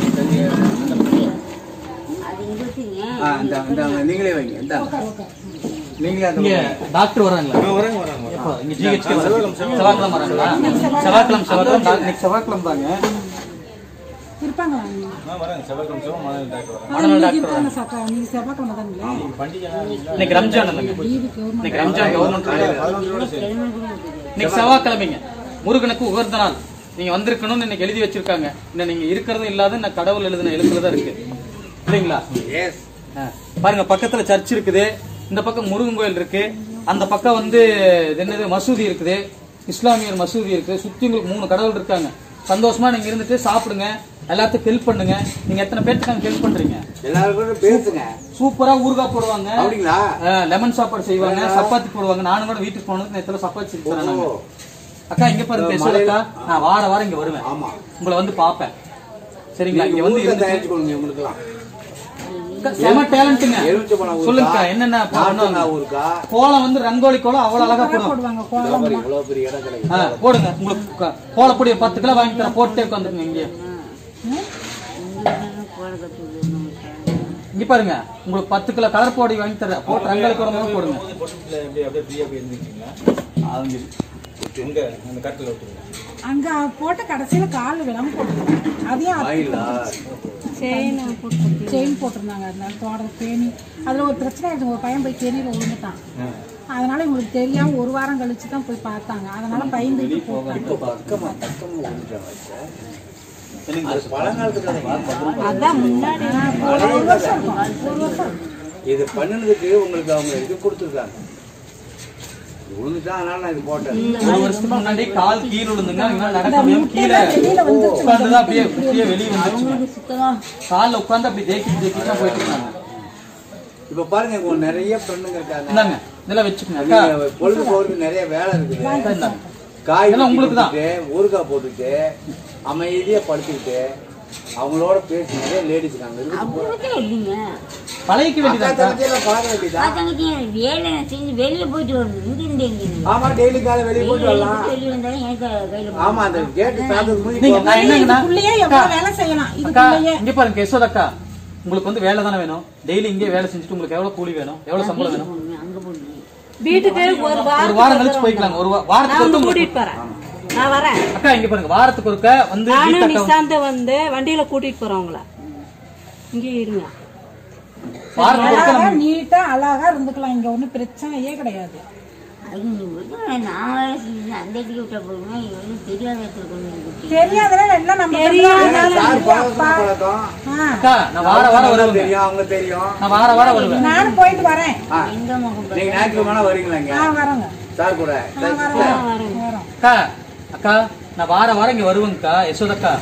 அது இங்கே வச்சுங்க ஆ, இந்த இந்த நீங்களே வைங்க இந்த நீங்களே அந்த இங்க டாக்டர் வராங்களா வராங்க வராங்க எப்போ? இங்க GH க்கு வராங்க. செவ்வாய்க்கிழமை வராங்களா செவ்வாய்க்கிழமை செவ்வாய்க்கிழமை டா- இன்னைக்கு செவ்வாய்க்கிழமை தாங்க இருப்பாங்களா வராங்க செவ்வாய்க்கிழமை செவ்வாய் மணல் டாக்டர் வராங்க மணல் இன்னைக்கு டாக்டர் இருக்காங்க சாக்கா நீங்க செவ்வாய்க்கிழமை தானுங்களே பண்டிகை இன்னைக்கு ரம்ஜான் இல்லைங்க லீவு கவர்மெண்ட் இன்னைக்கு ரம்ஜான் கவர்மெண்ட் ஹாலிடே. பதினொன்றோட சரி கிழமை கூட இருக்குது இன்னைக்கு செவ்வாய்க்கிழமைங்க முருகனுக்கு உகர்ந்த நாள் நீங்க வந்திருக்கணும்னு இன்னைக்கு எழுதி வச்சிருக்காங்க இன்னும் நீங்க இருக்கிறதும் இல்லாத நான் கடவுள் எழுதின எழுத்துல தான் இருக்கு இல்லைங்களா எஸ் ஆ. பாருங்க பக்கத்துல சர்ச் இருக்குது இந்த பக்கம் முருகன் கோயில் இருக்கு அந்த பக்கம் வந்து இது என்னது மசூதி இருக்குது இஸ்லாமியர் மசூதி இருக்கு சுத்தி உங்களுக்கு மூணு கடவுள் இருக்காங்க சந்தோஷமா நீங்க இருந்துட்டு சாப்பிடுங்க எல்லாத்துக்கும் ஹெல்ப் பண்ணுங்க நீங்க எத்தனை பேருக்கு ஹெல்ப் பண்றீங்க எல்லாருக்கும் பேசுங்க சூப்பரா ஊறுகாய் போடுவாங்க அப்படிங்களா லெமன் சாப்பாடு செய்வாங்க சப்பாத்தி போடுவாங்க நானும் கூட வீட்டுக்கு போனதுக்கு நேரத்துல சப்பாத்தி செஞ்சு தரேன் நாங்க. ஓ. அக்கா இங்க பாருங்க பேசுறக்கா நான் வார வாரம் இங்க வருவேன் ஆமா உங்களை வந்து பாப்பேன் சரிங்களா இங்க வந்து ஊறுகாய் இருந்துட்டு தயாரிச்சு கொடுங்க உங்களுக்குலாம் அக்கா, செம டேலண்ட்டுங்க எலுமிச்சம்பழம் ஊறுகாய், சொல்லுங்கக்கா என்னென்ன நார்த்தங்காய் பண்ணுவாங்க ஊறுகாய். கோலம் வந்து ரங்கோலி கோலம் அவ்வளவு அழகா போடும் போடுவாங்க இவ்வளவு கோலம் பெரிய- இவ்வளவு பெரிய இடம் கிடைக்கும் ஆ, போடுங்க உங்களுக்கு க- கோலப்பொடி ஒரு பத்து கிலோ வாங்கி தரேன் போட்டே உட்காந்துருங்க இங்கே கோலை கட்டி விடணும் இங்க பாருங்க உங்களுக்கு பத்து கிலோ கலர் பொடி வாங்கி தரேன் போட்டு ரங்கோலி கோலம் போடுங்க அப்படியே அப்படியே ஃப்ரீயா போய் இருந்துக்கீங்களா அவங்க எங்க அந்த கட்டில் விட்டுருங்க அங்க போட்ட கடைசியில கால் விடாம போட்டுருந்தாங்க அதையும் ஆயிலா செயின் போட்டு செயின் போட்டிருந்தாங்க அதனால தோட தேனி அதுல ஒரு பிரச்சனை ஆயிடுச்சு ஒரு பையன் போய் தேனியில விழுந்துட்டான் அதனால இவங்களுக்கு தெரியாம ஒரு வாரம் கழிச்சு தான் போய் பார்த்தாங்க அதனால பயந்துட்டு போட்டாங்க பக்கமா பக்கமா விழுந்துட்டாங்க அது பழங்காலத்து கதை அதான் முன்னாடி ஒரு ஒரு வருஷம் இருக்கும் ஒரு வருஷம் இருக்கும். இது பண்ணினதுக்கு உங்களுக்கு அவங்க இது கொடுத்துருக்காங்க இது விழுந்துட்டா அதனால நான் இது போட்டேன் ஒரு வருஷத்துக்கு முன்னாடி கால் கீழே விழுந்துங்க இவங்களால நடக்க முடியாம கீழே வெளியில வந்துருச்சு உட்காந்துதான் அப்படியே அப்படியே வெளியே வந்துருச்சுங்க சுத்தமா கால்ல உட்காந்து அப்படி தேக்கி தேக்கி தான் போயிட்டு இருந்தாங்க இப்ப பாருங்க இங்க நிறைய பெண்ணுங்க இருக்காங்க இந்தாங்க இதெல்லாம் வச்சுக்கோங்க அக்கா நீங்க பொழுது போறதுக்கு நிறைய வேலை இருக்குது இந்தாங்க. காய் இதெல்லாம் உங்களுக்கு தான். போட்டுட்டு, ஊறுகாய் போட்டுட்டு அமைதியா படுத்துக்கிட்டு அவங்களோட பேசி நிறைய லேடிஸ் இருக்காங்க இருக்கு. அவங்களுக்கே இல்லைங்க பழகிக்க அக்கா வேண்டியதா தங்கச்சியெல்லாம் பார்க்க வேண்டியதா தங்கச்சி வேலை செஞ்சு வெளியில போயிட்டு வருது இங்க இருந்து எங்க இருந்து ஆமா டெய்லி காலை வெளியே போயிட்டு வரலாம் வெளியே வந்தாலும் எனக்கு கையில ஆமா அந்த கேட்டு சாத்தது நீங்க நான் என்னங்கன்னா இதுக்குள்ளேயே அக்கா, எவ்வளவு வேலை செய்யலாம் அக்கா இதுக்குள்ளேயே இங்க பாருங்க யசோதா அக்கா உங்களுக்கு வந்து வேலை தானே வேணும் டெய்லி இங்கே வேலை செஞ்சுட்டு உங்களுக்கு எவ்வளவு கூலி வேணும் எவ்வளவு சம்பளம் வேணும் போகணும் அங்க போகணும் வீட்டுக்கு ஒரு ஒரு வாரம் வாரம் கழிச்சு போய்க்கலாம் ஒரு வா- வாரத்துக்கு நான் ஒருக்க வந்து உங்களுக்கு- கூட்டிட்டு போறேன் நான் வரேன் அக்கா இங்க பாருங்க வாரத்துக்கு ஒருக்க வந்து நானும் வீட்டு அக்கா நிசாந்த வந்து வண்டியில கூட்டிட்டு போறேன் உங்களை இங்கே இருங்க வாரத்துக்கு ஒருக்க அழகா நீட்டா அழகா இருந்துக்கலாம் இங்க ஒண்ணும் பிரச்சனையே கிடையாது அது நீ விட்டு நான் வேலை செஞ்சு அந்த இடத்துக்கு விட்டா போதுங்க இவங்க தெரியாத இடத்துல கொண்டு வந்து விட்டு தெரியாதனால எல்லாம் நம்ம சார் பழக்கம் பழக்கம் ஆ, அக்கா நான் வார வாரம் அவங்களுக்கு வருவேன் தெரியும் அவங்க தெரியும் நான் வார வாரம் வருவேன் நானும் போயிட்டு வரேன் ஆ, எங்க முகம் நீங்க ஞாயிற்றுக்கிழமை வரீங்களா இங்க ஆ வரோங்க சார் கூட ஆ, வரோம் வரோம் அக்கா அக்கா நான் வார வாரம் இங்க வருவேங்கக்கா யசோதக்கா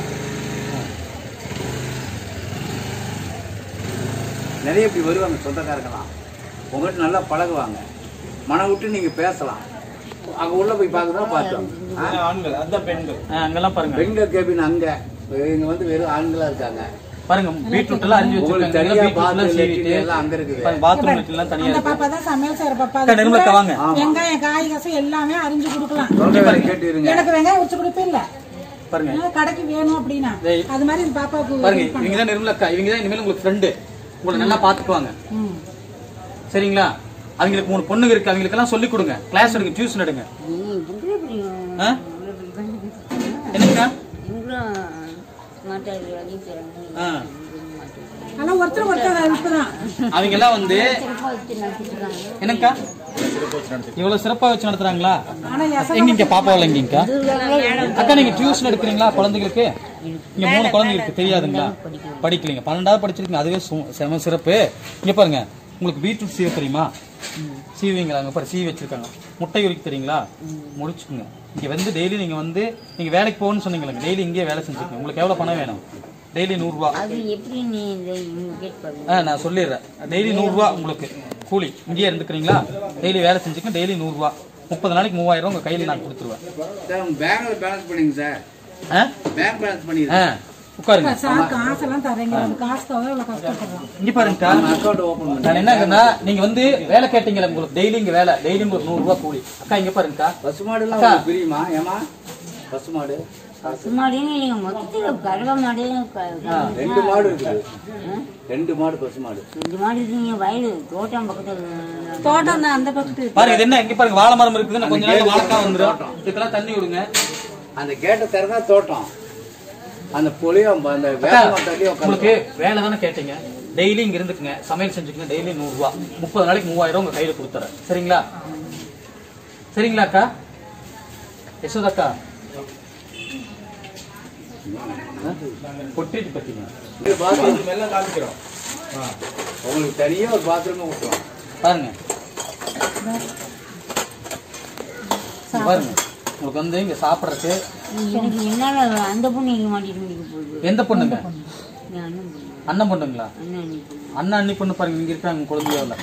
நிறைய இப்படி வருவாங்க சொந்தக்காரங்களாம் உங்ககிட்ட நல்லா பழகுவாங்க மனம் விட்டு நீங்க பேசலாம் அங்க உள்ள போய் பார்க்கதான் பார்த்தோம் ஆ? ஆண்கள் அதான் பெண்கள் ஆ, அங்கெல்லாம் பாருங்க பெண்கள் கேபின் அங்க இங்க வந்து வெறும் ஆண்களா இருக்காங்க பாருங்க பீட்ரூட் எல்லாம் அரிஞ்சு உங்களுக்கு வச்சிருக்காங்க தனியா பீட்ரூட் எல்லாம் பாத்ரூம் சீவிட்டு லெட்டின் எல்லாம் அங்க இருக்குது பாத்ரூம் எல்லாம் தனியா அந்த இருக்கு பாப்பா தான் சமையல் செய்யற பாப்பா அக்கா, நிர்மலா அக்கா, வாங்க. வெங்காயம் காய் கசம் எல்லாமே அரிஞ்சு கொடுக்கலாம் சொல்றதை கேட்டு இருங்க எனக்கு வெங்காயம் உரிச்சு கொடுப்பே இல்ல பாருங்க ஆ, கடைக்கு வேணும் அப்படின்னா டேய். அது மாதிரி இந்த பாப்பாவுக்கு பாருங்க இவங்க தான் நிர்மலா அக்கா இவங்க தான் இனிமேல் உங்களுக்கு ஃப்ரெண்டு உங்களை நல்லா பாத்துக்குவாங்க ம். சரிங்களா அவங்களுக்கு மூணு பொண்ணுங்க இருக்கு அவங்களுக்கு எல்லாம் சொல்லி கொடுங்க கிளாஸ் எடுங்க டியூஷன் எடுங்க நீ இவ்வளோ பெரிய ஆ? இவ்வளோ பெரிய பண்ணி கொடுத்துருக்கீங்க. என்னக்கா இவங்களும் ஸ்மார்ட்டாக வேலையும் செய்கிறாங்க ஆ. ஆனா ஒருத்தர் ஒருத்தர் ஹெல்ப் தான் அவங்க எல்லாம் வந்து சிறப்பாக வச்சு நடத்திட்டு இருக்காங்க என்னக்கா இவ்வளவு சிறப்பா வச்சு நடத்துறாங்களா ஆனா யச- எங்க இங்க பாப்பாவில் எங்கீங்கக்கா அக்கா நீங்க டியூஷன் எடுக்கிறீங்களா குழந்தைகளுக்கு இங்க மூணு குழந்தைகளுக்கு தெரியாதுங்களா படிக்கலீங்க பன்னெண்டாவது படிச்சிருக்கீங்க அதுவே சு- செம சிறப்பு இங்க பாருங்க உங்களுக்கு பீட்ரூட் சீவ தெரியுமா சீவிங்களா அங்க பாரு சீவி வச்சிருக்காங்க முட்டை உரிக்க தெரியுங்களா முடிச்சுக்குங்க இங்க வந்து டெய்லி நீங்க வந்து நீங்க வேலைக்கு போகணும்னு சொன்னீங்களா டெய்லி இங்கேயே வேலை செஞ்சுக்கோங்க உங்களுக்கு எவ்வளவு பணம் வேணும் டெய்லி நூறுரூவா அது எப்படி நீ இந்த இவங்க கேட்பாங்க ஆ நான் சொல்லிடுறேன் டெய்லி நூறுரூவா உங்களுக்கு கூலி இங்கேயே இருந்துக்கிறீங்களா டெய்லி வேலை செஞ்சுக்க டெய்லி நூறுரூவா முப்பது நாளைக்கு மூவாயிரம் உங்கள் கையில் நான் கொடுத்துருவேன் சார் உங்க பேங்க்ல பேலன்ஸ் பண்ணிங்க சார் ஆ பேங்க் பேலன்ஸ் ஆ பண்ணிடுங்க உட்காருங்க சார் காசெல்லாம் தரீங்க அந்த காசுக்காக இவ்வளோ கஷ்டப்படுறோம் இங்கே பாருங்கக்கா அக்கௌண்ட் ஓபன் பண்ணி நான் என்னங்கன்னா நீங்க வந்து வேலை கேட்டீங்கல்ல உங்களுக்கு டெய்லி இங்க வேலை டெய்லி உங்களுக்கு நூறு ரூபாய் கூலி அக்கா இங்க பாருங்கக்கா பசுமாடுலாம் அக்கா. உங்களுக்கு பிரியுமா ஏமா பசுமாடு பசுமாடின்னு இல்லைங்க மொத்தத்தில் கறவை மாடு க- ரெண்டு மாடு இருக்குது ஆ? ரெண்டு மாடு பசுமாடு ரெண்டு மாடு இருக்குங்க வயலு தோட்டம் பக்கத்தில் தோட்டம் தான் அந்த பக்கத்து பாருங்க இது என்ன இங்க பாருங்க வாழை மரம் இருக்குது நான் கொஞ்ச நாள் வாழைக்காய் வந்துடும் இதுக்கெல்லாம் தண்ணி விடுங்க அந்த கேட்டை திறந்தா தோட்டம் அந்த புளியம் அந்த அக்கா, வேலை தள்ளி உங்களுக்கு உட்காந்து வேலை தானே கேட்டீங்க டெய்லி இங்க இருந்துக்குங்க சமையல் செஞ்சுக்கங்க டெய்லி நூறு ரூபா முப்பது நாளைக்கு மூவாயிரம் உங்க கையில கொடுத்துறேன் சரிங்களா சரிங்களா அக்கா யசோதக்கா கொட்டிட்டு பத்தீங்க பாத்ரூம் எல்லாம் காமிக்கிறோம் உங்களுக்கு தனியா ஒரு பாத்ரூம் விட்டுருவோம் பாருங்க இங்க பாருங்க உங்களுக்கு வந்து இங்க சாப்பிடறதுக்கு எனக்கு என்னால் அந்த பொண்ணு இருக்க மாட்டேன்னு முடிக்க போகுது எந்த பொண்ணுங்க என் அண்ணன் பொண்ணு அண்ணன் பொண்ணுங்களா அண்ணன் அண்ணி பொண்ணு அண்ணன் அண்ணி பொண்ணு பாருங்க இங்க இருக்காங்க குழந்தையாவில்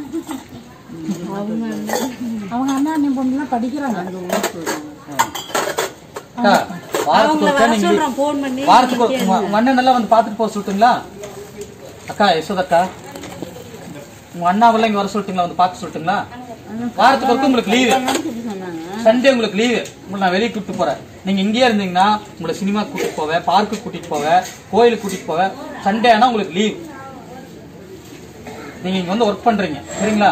அவங்க அண்ணா அண்ணி பொண்ணுலாம் படிக்கிறாங்க அந்த ஊருக்கு போகிறாங்க அக்கா, வாரத்துக்கு ஒருக்கா நீங்க ஃபோன் பண்ணி வாரத்துக்கு ஒரு உங்க உங்க அண்ணன் நல்லா வந்து பாத்துட்டு போக சொல்லட்டுங்களா அக்கா யசோதக்கா உங்க அண்ணாவெல்லாம் இங்க வர சொல்லட்டுங்களா வந்து பார்க்க சொல்லட்டுங்களா வாரத்துக்கு ஒருக்கா உங்களுக்கு லீவு சொல்லி சொன்னாங்க சண்டே உங்களுக்கு லீவு உங்களை நான் வெளியே கூட்டிட்டு போறேன் நீங்க இங்கேயே இருந்தீங்கன்னா உங்களை சினிமா கூட்டிட்டு போவேன் பார்க்கு கூட்டிட்டு போவேன் கோயிலுக்கு கூட்டிட்டு போவேன் சண்டே ஆனா உங்களுக்கு லீவ் நீங்க இங்க வந்து ஒர்க் பண்றீங்க சரிங்களா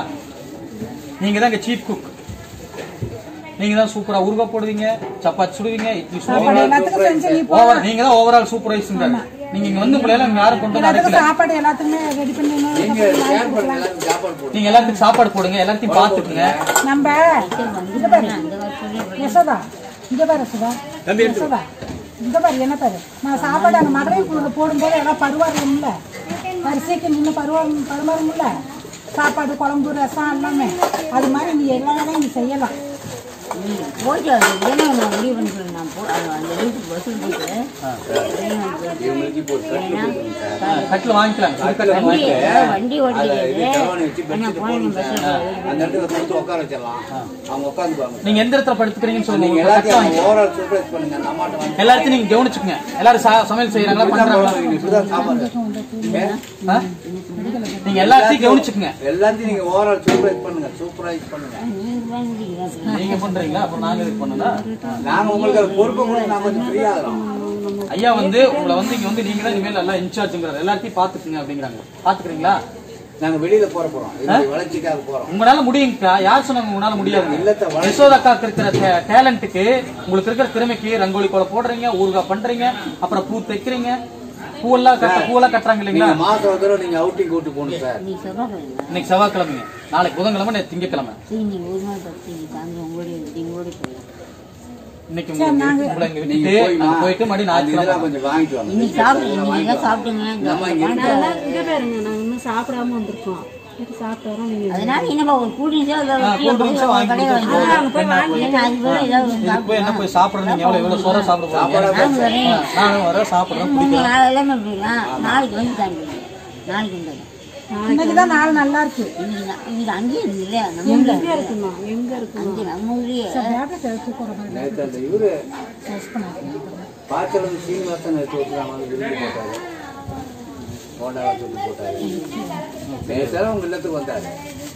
நீங்க தான் இங்க சீஃப் குக் நீங்க தான் சூப்பரா ஊறுகாய் போடுவீங்க சப்பாத்தி சுடுவீங்க இட்லி சுடுவீங்க எல்லாத்துக்கும் செஞ்சு நீ ஓவர் நீங்க தான் ஓவரால் சூப்பர்வைசர் நீங்க இங்க வந்து உங்களை எல்லாம் இங்க யாரும் கொண்டு வந்து எல்லாத்துக்கும் அடைக்கல சாப்பாடு எல்லாத்துக்குமே ரெடி பண்ணி நீங்க ஷேர் பண்ணுங்க எல்லாருக்கும் சாப்பாடு போடுங்க நீங்க எல்லாத்துக்கும் சாப்பாடு போடுங்க எல்லாத்தையும் பாத்துக்குங்க நம்ம இங்க பாரு யசோதா இங்க பாரு சுதா யசோதா இங்க பாரு என்ன பாரு நான் சாப்பாடு அந்த மகளிர் குழுல போடும்போது எல்லாம் பருவாரும்ல வரிசைக்கு நின்று பருவம் பருமாறும்ல சாப்பாடு குழம்பு ரசம் எல்லாமே அது மாதிரி நீ எல்லா வேலையும் நீ செய்யலாம் நீ போயிட்டு அது ஏன்னா நான் முடிவு பண்ணி சொல்லி நான் போ அது அந்த வீட்டுக்கு வசூல் போயிட்டு இவங்களுக்கு இப்போ ஒரு கட்டு கொடுக்கணும் சார் கட்டில் வாங்கிக்கலாம் கட்டில் வண்டி வாங்கிக்கலாம் வண்டி அதை இது ஓட்டிட்டு தலைவணி வச்சு அண்ணா பெட்ஷீட் போன போடுங்க பஸ்ஸில் சார். அந்த இடத்துல கொடுத்து உட்கார வச்சிடலாம் அவங்க உட்காந்துக்குவாங்க நீங்க எந்த இடத்துல படுத்துக்கிறீங்கன்னு சொல்லுங்க நீங்க உங்களுக்கு கட்டில் எல்லாத்தையும் வாங்கிக்கலாம் ஓவரால் சூப்பரைஸ் பண்ணுங்க அந்த அம்மாட்ட வாங்கி எல்லாத்தையும் நீங்க கவனிச்சுக்கங்க எல்லாரும் சா- சமையல் செய்யறாங்களா பண்றாங்களா இப்படிதான் சாப்பாடு ஆ? நீங்க எல்லாத்தையும் கவனிச்சுக்கங்க எல்லாத்தையும் நீங்க ஓவரால் சூப்பரைஸ் பண்ணுங்க சூப்பரைஸ் பண்ணுங்க நீங்கள் வாங்கிட்டீங்களா நீங்க பண்றீங்களா அப்புறம் நாங்க இதுக்கு பண்ணலாம் நாங்க உங்களுக்கு அது பொறுப்பை கூட நாங்க கொஞ்சம் ஃப்ரீ ஆகிறோம் ஐயா வந்து உங்களை வந்து இங்க வந்து நீங்க தான் இனிமேல் நல்லா இன்சார்ஜ்ங்கிறாரு எல்லாத்தையும் பாத்துக்குங்க அப்படிங்கிறாங்க பாத்துக்கிறீங்களா நாங்க வெளியில போற போறோம் இதோட வளர்ச்சிக்காக போறோம் உங்களால முடியுங்கக்கா யார் சொன்னாங்க உங்களால முடியாது இல்லத்த வளர்ச்சி யசோதாக்காக்கு இருக்கிற டேலண்ட்டுக்கு உங்களுக்கு இருக்கிற திறமைக்கு ரங்கோலி கோலம் போடுறீங்க ஊறுகாய் பண்றீங்க அப்புறம் பூ தைக்கிறீங்க பூவெல்லாம் கட்ட பூவெல்லாம் கட்டுறாங்க இல்லைங்களா நீங்க மாசம் ஒரு தடவை நீங்க அவுட்டிங் கூட்டு போகணும் சார் நீ செவ்வாய்க்கிழமை இன்னைக்கு செவ்வாய்க்கிழமைங்க நாளைக்கு புதன்கிழமை நேற்று திங்கக்கிழமை சரி நீ ஒரு நாள் பத்து நீ தாங்க உங்களுடைய உங்களுடைய போயிடலாம் இன்னைக்கு உங்க- உங்களை இங்க நீங்க விட்டுட்டு போய் நாங்க போயிட்டு மறுபடியும் அந்த இதெல்லாம் ஞாயிற்றுக்கிழமை கொஞ்சம் வாங்கிட்டு வாங்க இன்னைக்கு சாப்பிட்டு நீங்க எல்லாம் சாப்பிட்டுங்க நம்ம இங்க இந்த இருக்கோம். இங்க பாருங்க நாங்க இன்னும் சாப்பிடாம வந்திருக்கோம் இது சாப்பிட்டு வரோம் நீங்க அதனால என்னப்பா ஒரு கூல் ட்ரிங்க்ஸோ இல்லை ஆ, cool drinks வாங்கி கடையில் வாங்கி கொடுத்துருங்க. அங்க போய் வாங்கி ஏன்னா அது போல ஏதாவது ஒண்ணு இதுக்கு போய் என்ன போய் சாப்பிடுறது நீங்க எவ்வளவு எவ்வளவு சோற சாப்பிட போறீங்க நானும் வரேன் ஆ, நானும் வரேன் சாப்பிடுறேன் மூணு குடிக்கிறேன் நாள் எல்லாமே போயிடலாம் நாளைக்கு வந்து தாண்டி நாளைக்கு வந்துடும் இன்னைக்கு தான் நாள் நல்லா இருக்கு இன்னைக்கு நான்- இன்னைக்கு அங்கேயே இருக்கு இல்லையா நம்ம ஊர்ல எங்க இருக்குமா எங்க இருக்குமா அங்கே நம்ம ஊர்லயே பேட்டை சேர்த்து போற மாதிரி நேத்து அந்த இவரு டெஸ்ட் பண்ணாங்க பாத்திரம் சீனிவாசன் எடுத்து விட்டுறாங்க விரும்பி போட்டாரு போண்டாவை சொல்லி போட்டாரு நேற்று உங்க இல்லத்துக்கு வந்தாரு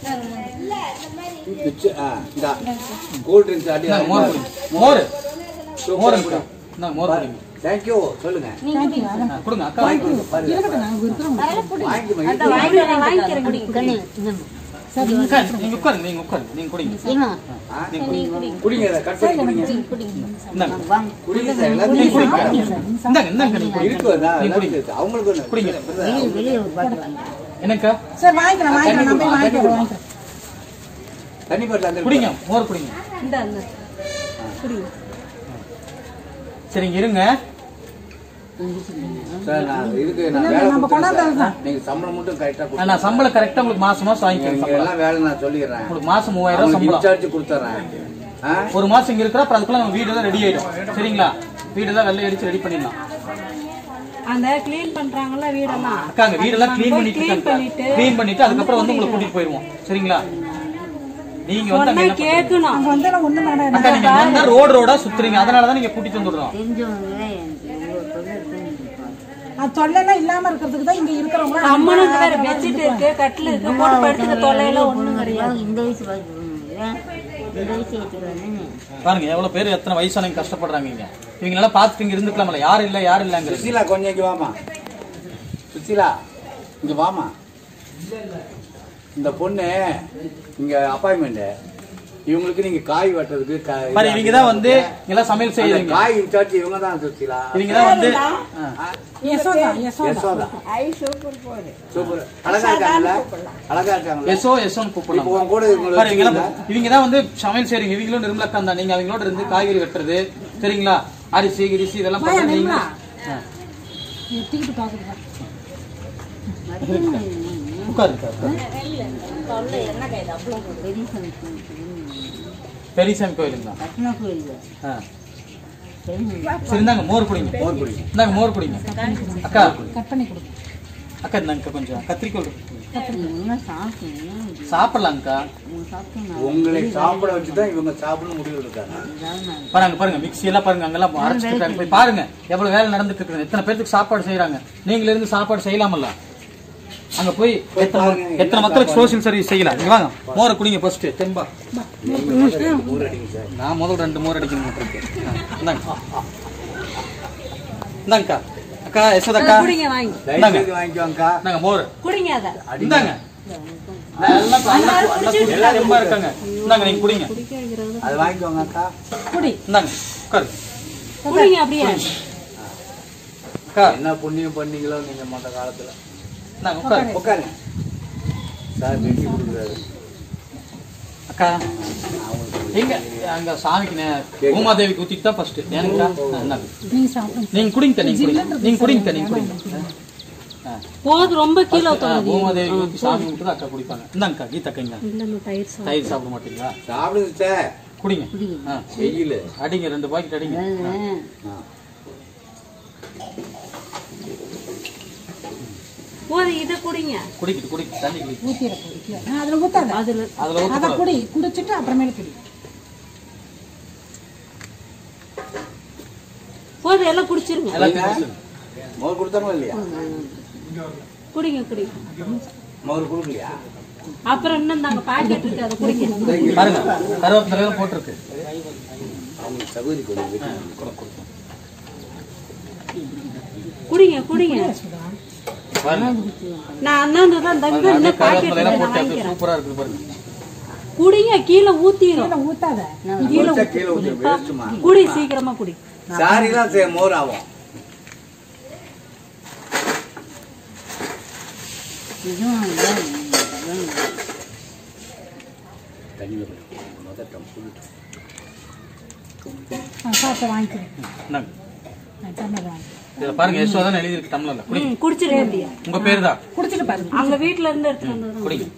பிச்சு, ஆ, இந்தா கூல் ட்ரிங்க்ஸ் அடி இந்தாங்க, மோர் குடிங்க மோர் மோர் குடிங்க இந்தாங்க, மோர் குடிங்க தேங்க்யூ சொல்லுங்க ஆ, கொடுங்க அக்கா வாங்கி கொடுங்க பாருங்க நாங்க இருக்கிறோம் வாங்கிக்கோங்க குடி, கண்ணு, இந்தாம்மா. உட்காருங்க, நீங்க உட்காருங்க நீங்க உட்காருங்க நீங்க குடிங்க ஏம்மா, ஆ, நீங்க குடிங்க குடிங்க இதை கட் பண்ணி குடிங்க குடிங்க. இந்தாங்க வாங்க. குடிங்க சார் எல்லாத்தையும் குடிங்க இந்தாங்க இந்தாங்க நீங்க குடிங்க இருக்கு அதான், நீங்க குடிங்க. எல்லாத்தையும் அவங்களுக்கு ஒண்ணு. குடிங்க. வெளியே வெளியே ஒரு பாட்டு வாங்க என்னக்கா சரி வாங்கிக்கலாம் வாங்கிக்கலாம் நான் போய் வாங்கிக்கிறேன் வாங்கிக்கிறேன் தண்ணி பாட்டில் அந்த குடிங்க மோர் குடிங்க இந்த அந்த குடிங்க சரிங்க இருங்க சார் நான் இதுக்கு நான் வேலை நம்ம கொடுத்துறேன் கொண்டாந்து சார். நீங்க சம்பளம் மட்டும் கரெக்டா ஆ, நான் சம்பளம் கரெக்டா உங்களுக்கு மாசம் மாசம் வாங்கிக்கிறேன் நீங்க சம்பளம் எல்லாம் வேலை நான் சொல்லிடுறேன் உங்களுக்கு மாசம் மூவாயிரம் ரூபாய் அவங்களுக்கு சம்பளம் இன்சார்ஜ் கொடுத்துறேன் ஆ? ஒரு மாசம் இங்க இருக்கிற அப்புறம் அதுக்குள்ள நம்ம வீடு எல்லாம் ரெடி ஆயிடும் சரிங்களா வீடு எல்லாம் வெள்ளை அடிச்சு ரெடி பண்ணிடலாம் அந்த க்ளீன் பண்றாங்கல்ல வீடெல்லாம் அக்கா அங்க வீடெல்லாம் க்ளீன் பண்ணிட்டு clean இருக்காங்க பண்ணிட்டு க்ளீன் பண்ணிட்டு அதுக்கப்புறம் வந்து உங்களை கூட்டிட்டு போயிருவோம் சரிங்களா நீங்க வந்து அங்க சொன்னா என்ன பண்றீங்க? கேட்கணும் அங்க வந்து நான் ஒண்ணு மேடம் அக்கா நீங்க வந்தா ரோடு ரோடா சுத்துறீங்க அதனால தான் நீங்க கூட்டிட்டு வந்துடுறோம் தெரிஞ்சவங்க எனக்கு இவ்வளோ தொழில் இருக்குன்னு இருப்பாங்க அது தொல்லைலாம் இல்லாம இருக்கிறதுக்கு தான் இங்க இருக்கிறவங்க அம்மனுக்கு வேற பெட்ஷீட் இருக்கு கட்டில் இருக்கு போட்டு படுத்துக்க தொல்லையில ஒண்ணும் கிடையாது இந்த வயசு பார்த்து இந்த வயசு ஏற்றுட்டு வந்தேன்னு பாருங்க எவ்வளவு பேர் எத்தனை வயசானவங்க கஷ்டப்படுறாங்க இங்க இவங்க எல்லாம் பார்த்துட்டு இங்க இருந்துக்கலாம்ல யாரும் இல்ல யாரும் இல்லங்கிறது சுசீலா கொஞ்சம் இங்க வாமா சுசீலா இங்க வாமா இந்த பொண்ணு இங்க அப்பாயின்மெண்ட் இவங்களுக்கு நீங்க காய் வெட்டுறதுக்கு க- பாரு இவங்க தான் வந்து எல்லாம் சமையல் அந்த செய்யறீங்க காய் விசாரிச்சு இவங்க தான் சுசீலா இவங்க தான் வந்து யசோதா யசோதா யசோதா சூப்பர் அழகா இருக்காங்கல்ல அழகா இருக்காங்கல்ல எஸ்ஓ எஸ்ஓன்னு இப்போ கூப்பிடலாம் உன் கூட இவங்களை பாரு இவங்க வச்சுக்கீங்களா? இவங்க தான் வந்து சமையல் செய்றீங்க இவங்களும் நிர்மலக்கா தான் நீங்க அவங்களோட இருந்து காய்கறி வெட்டுறது சரிங்களா அரிசி கிரிசி இதெல்லாம் பண்றது நீங்க ஆ. எத்திக்கிட்டு பாக்குறேன் உட்காரு உட்காரு. தொல்லை என்ன கைது அவ்வளோ பெரிய சமைச்சு பெரியசாமி கோயிலுங்களா கட்டின கோயில் ஆ. சரி சரி இந்தாங்க மோர் குடிங்க மோர் குடிங்க. இந்தாங்க மோர் குடிங்க அக்கா கட் பண்ணி கொடுங்க அக்கா இந்தாங்க கொஞ்சம் கத்திரிக்கோள் இருக்கு. என்ன சாப்பிட்டீங்க சாப்பிடலாங்கக்கா உங்க சாப்பிட்டீங்க உங்களை சாப்பிட வச்சுதான் இவங்க சாப்பிடணும் முடிவு இருக்காங்க ஏதாவது நான் பாருங்க பாருங்க மிக்ஸி எல்லாம் பாருங்க அங்கெல்லாம் அரைச்சிட்டு இருக்காங்க போய் பாருங்க எவ்வளவு வேலை நடந்துட்டு இருக்குது எத்தனை பேருக்கு சாப்பாடு செய்யறாங்க நீங்கள இருந்து சாப்பாடு செய்யலாமல்ல அங்க போய் எத்தனை ம- பாருங்க, எத்தனை மக்களுக்கு சோசியல் சர்வீஸ் செய்யலாம் இங்க வாங்க மோரை குடிங்க ஃபர்ஸ்ட் தெம்பா ஊர் அடிங்க சார் நான் முதல் ரெண்டு மோர் அடிக்கணும் இருக்கு இந்தாங்க இந்தாங்கக்கா அக்கா யசோதா குடிங்க வாங்கி தயவு செய்து வாங்கிக்கோங்கக்கா இந்தாங்க மோர் குடிங்க அதை இந்தாங்க நல்லா நல்லா நல்லா தெம்பா இருக்காங்க இந்தாங்க நீங்க குடிங்க அது வாங்கிக்கோங்கக்கா குடி இந்தாங்க உட்காரு குடிங்க அப்படியே அக்கா என்ன புண்ணியம் பண்ணீங்களோ நீங்க மொத்த காலத்துல இந்தாங்க உட்காரு உட்காருங்க சார் வெட்டி கொடுக்குறாரு அக்கா எங்க அங்க சாமிக்கு நே- பூமாதேவிக்கு ஊத்திட்டு தான் ஃபர்ஸ்ட் ஏனுங்கக்கா ஆ, இந்தாங்க. நீங்க சாப்பிடுங்க நீங்க குடிங்க நீங்க குடிங்க நீங்க குடிங்க நீங்க குடிங்க ஆ. போது ரொம்ப கீழே ஆ, பூமாதேவிக்கு ஊத்தி சாமி விட்டு அக்கா குடிப்பாங்க இந்தாங்கக்கா கீதா இங்க இல்ல தயிர் சாதம். தயிர் சாப்பிட மாட்டீங்களா சாப்பிடுங்க சார் குடிங்க ஆ. வெயில் அடிங்க ரெண்டு பாக்கெட் அடிங்க ஆ. போது இதை குடிங்க குடிக்கிட்டு குடிக்கிட்டு தண்ணி குடி ஊத்திட குடிக்கல ஆ, அதுல ஊத்தாத அதுல அதுல அத ஊத்த குடி குடிச்சிட்டு அப்புறமேல குடி போது எல்லாம் குடிச்சிருங்க எல்லாத்தையும் குடிச்சிருங்க. மோர் கொடுத்தாங்களா இல்லையா குடிங்க குடிங்க மோர் கொடுக்கலையா அப்புறம் இன்னும் தாங்க பாக்கெட் இருக்கு அதை குடிங்க பாருங்க கருவேப்பிலை போட்டிருக்கு அவங்க சகோதரி கொஞ்சம் வெட்டி குடிங்க குடிங்க பாருங்க நான் அண்ணாந்து தான் தங்க அப்படியே இன்னும் பாக்கெட் கருவேப்பிலை எல்லாம் நான் போட்டு அப்படியே வாங்கிக்கிறேன் சூப்பரா இருக்குது பாருங்க குடிங்க கீழே ஊத்திரும் கீழே ஊத்தாத குடிச்சா கீழே ஊற்றி வேஸ்ட்டுமா குடி சீக்கிரமா குடி சாரி தான் சே மோர் ஆகும் இதுவும் இதான் தண்ணியில் முதட்டம் சுருட்டம் ஆ, சாப்பிட்டு வாங்கிக்கிறேன் இந்தாங்க. நான் டம்ளர் வாங்கி இதுல பாருங்க யசோதான் எழுதியிருக்கு தமிழ்ல குடிங்க ம், குடிச்சிருங்க அப்படியே. உங்க பேரு தான் குடிச்சிட்டு பாருங்க அங்க வீட்ல இருந்து எடுத்துட்டு வந்தது குடிங்க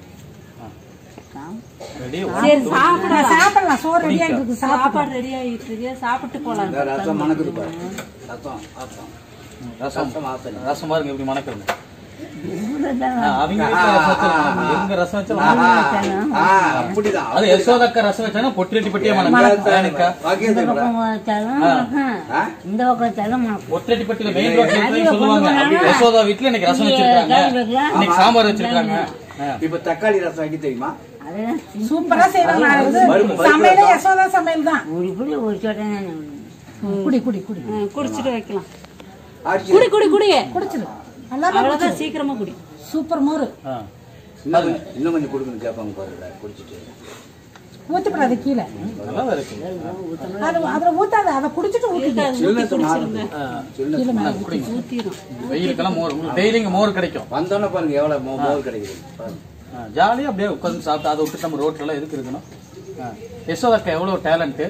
ரெடி சரி சாப்பிட நான் சாப்பிடலாம் சோறு ரெடி ஆயிட்டு இருக்கு சாப்பிடு சாப்பாடு ரெடி ஆகிட்டு இருக்கு சாப்பிட்டு போலாம் இந்த ரசம் மணக்குது பாரு ரசம் ரசம் ரசம் ரசம் வாசனை ரசம் பாருங்க எப்படி மணக்கிறது ஆ, அவங்க வீட்டுல ரசம் வச்சாலும் எங்க ரசம் வச்சாலும் ஆஹா. ஆ, அப்படிதான் அது யசோதக்கா ரசம் வச்சாலும் பொட்டி ரெட்டி பட்டியே மணக்கும் ஏனுக்கா வகையது இந்த பக்கம் வச்சாலும் மணக்கும். ஆ? இந்த பக்கம் வச்சாலும் மணக்கும். ஒற்றட்டி பட்டியில மெயின் ரோட்ல இருக்கிறவங்க சொல்லுவாங்க யசோதா வீட்டுல இன்னைக்கு ரசம் வச்சிருக்காங்க இன்னைக்கு சாம்பார் வச்சிருக்காங்க ஆ. இப்ப தக்காளி ரசம் வைக்க தெரியுமா அதெல்லாம் சூப்பரா செய்யலாம் நான் இது மறுபு- மறுபு சமையலே ரசம். யசோதா சமையல் தான் ஒரு புடி ஒரு சோட்டை தான் குடி குடி குடி ம், குடிச்சிட்டு வைக்கலாம் ஆச்சி குடி குடி குடி குடிச்சிடு எல்லாமே அவ்வளவுதான் சீக்கிரமா குடி சூப்பர் மோர் ஆ. இன்னும் கொஞ்சம்- இன்னும் கொஞ்சம் கொடுக்கணும் கேட்பாங்க பாருங்க குடிச்சிட்டு ஊத்திப்படாது கீழே நல்லா தான் இருக்கு அது அதுல ஊத்தாத அதை குடிச்சிட்டு ஊத்திக்க சில்னஸ் மாறுது ஆ. சில்னஸ் ஆ, குடிங்க வெயிலுக்கெல்லாம் மோர் உங்களுக்கு டெய்லி இங்க மோர் கிடைக்கும் வந்தோன்னே பாருங்க எவ்வளவு மோ- மோர் கிடைக்குது பாருங்க. ஆ, ஜாலியா அப்படியே உட்காந்து சாப்பிட்டு அதை விட்டு நம்ம ரோட்ல எல்லாம் எதுக்கு இருக்கணும் ஆ. யசோதாக்கா எவ்வளவு டேலண்ட்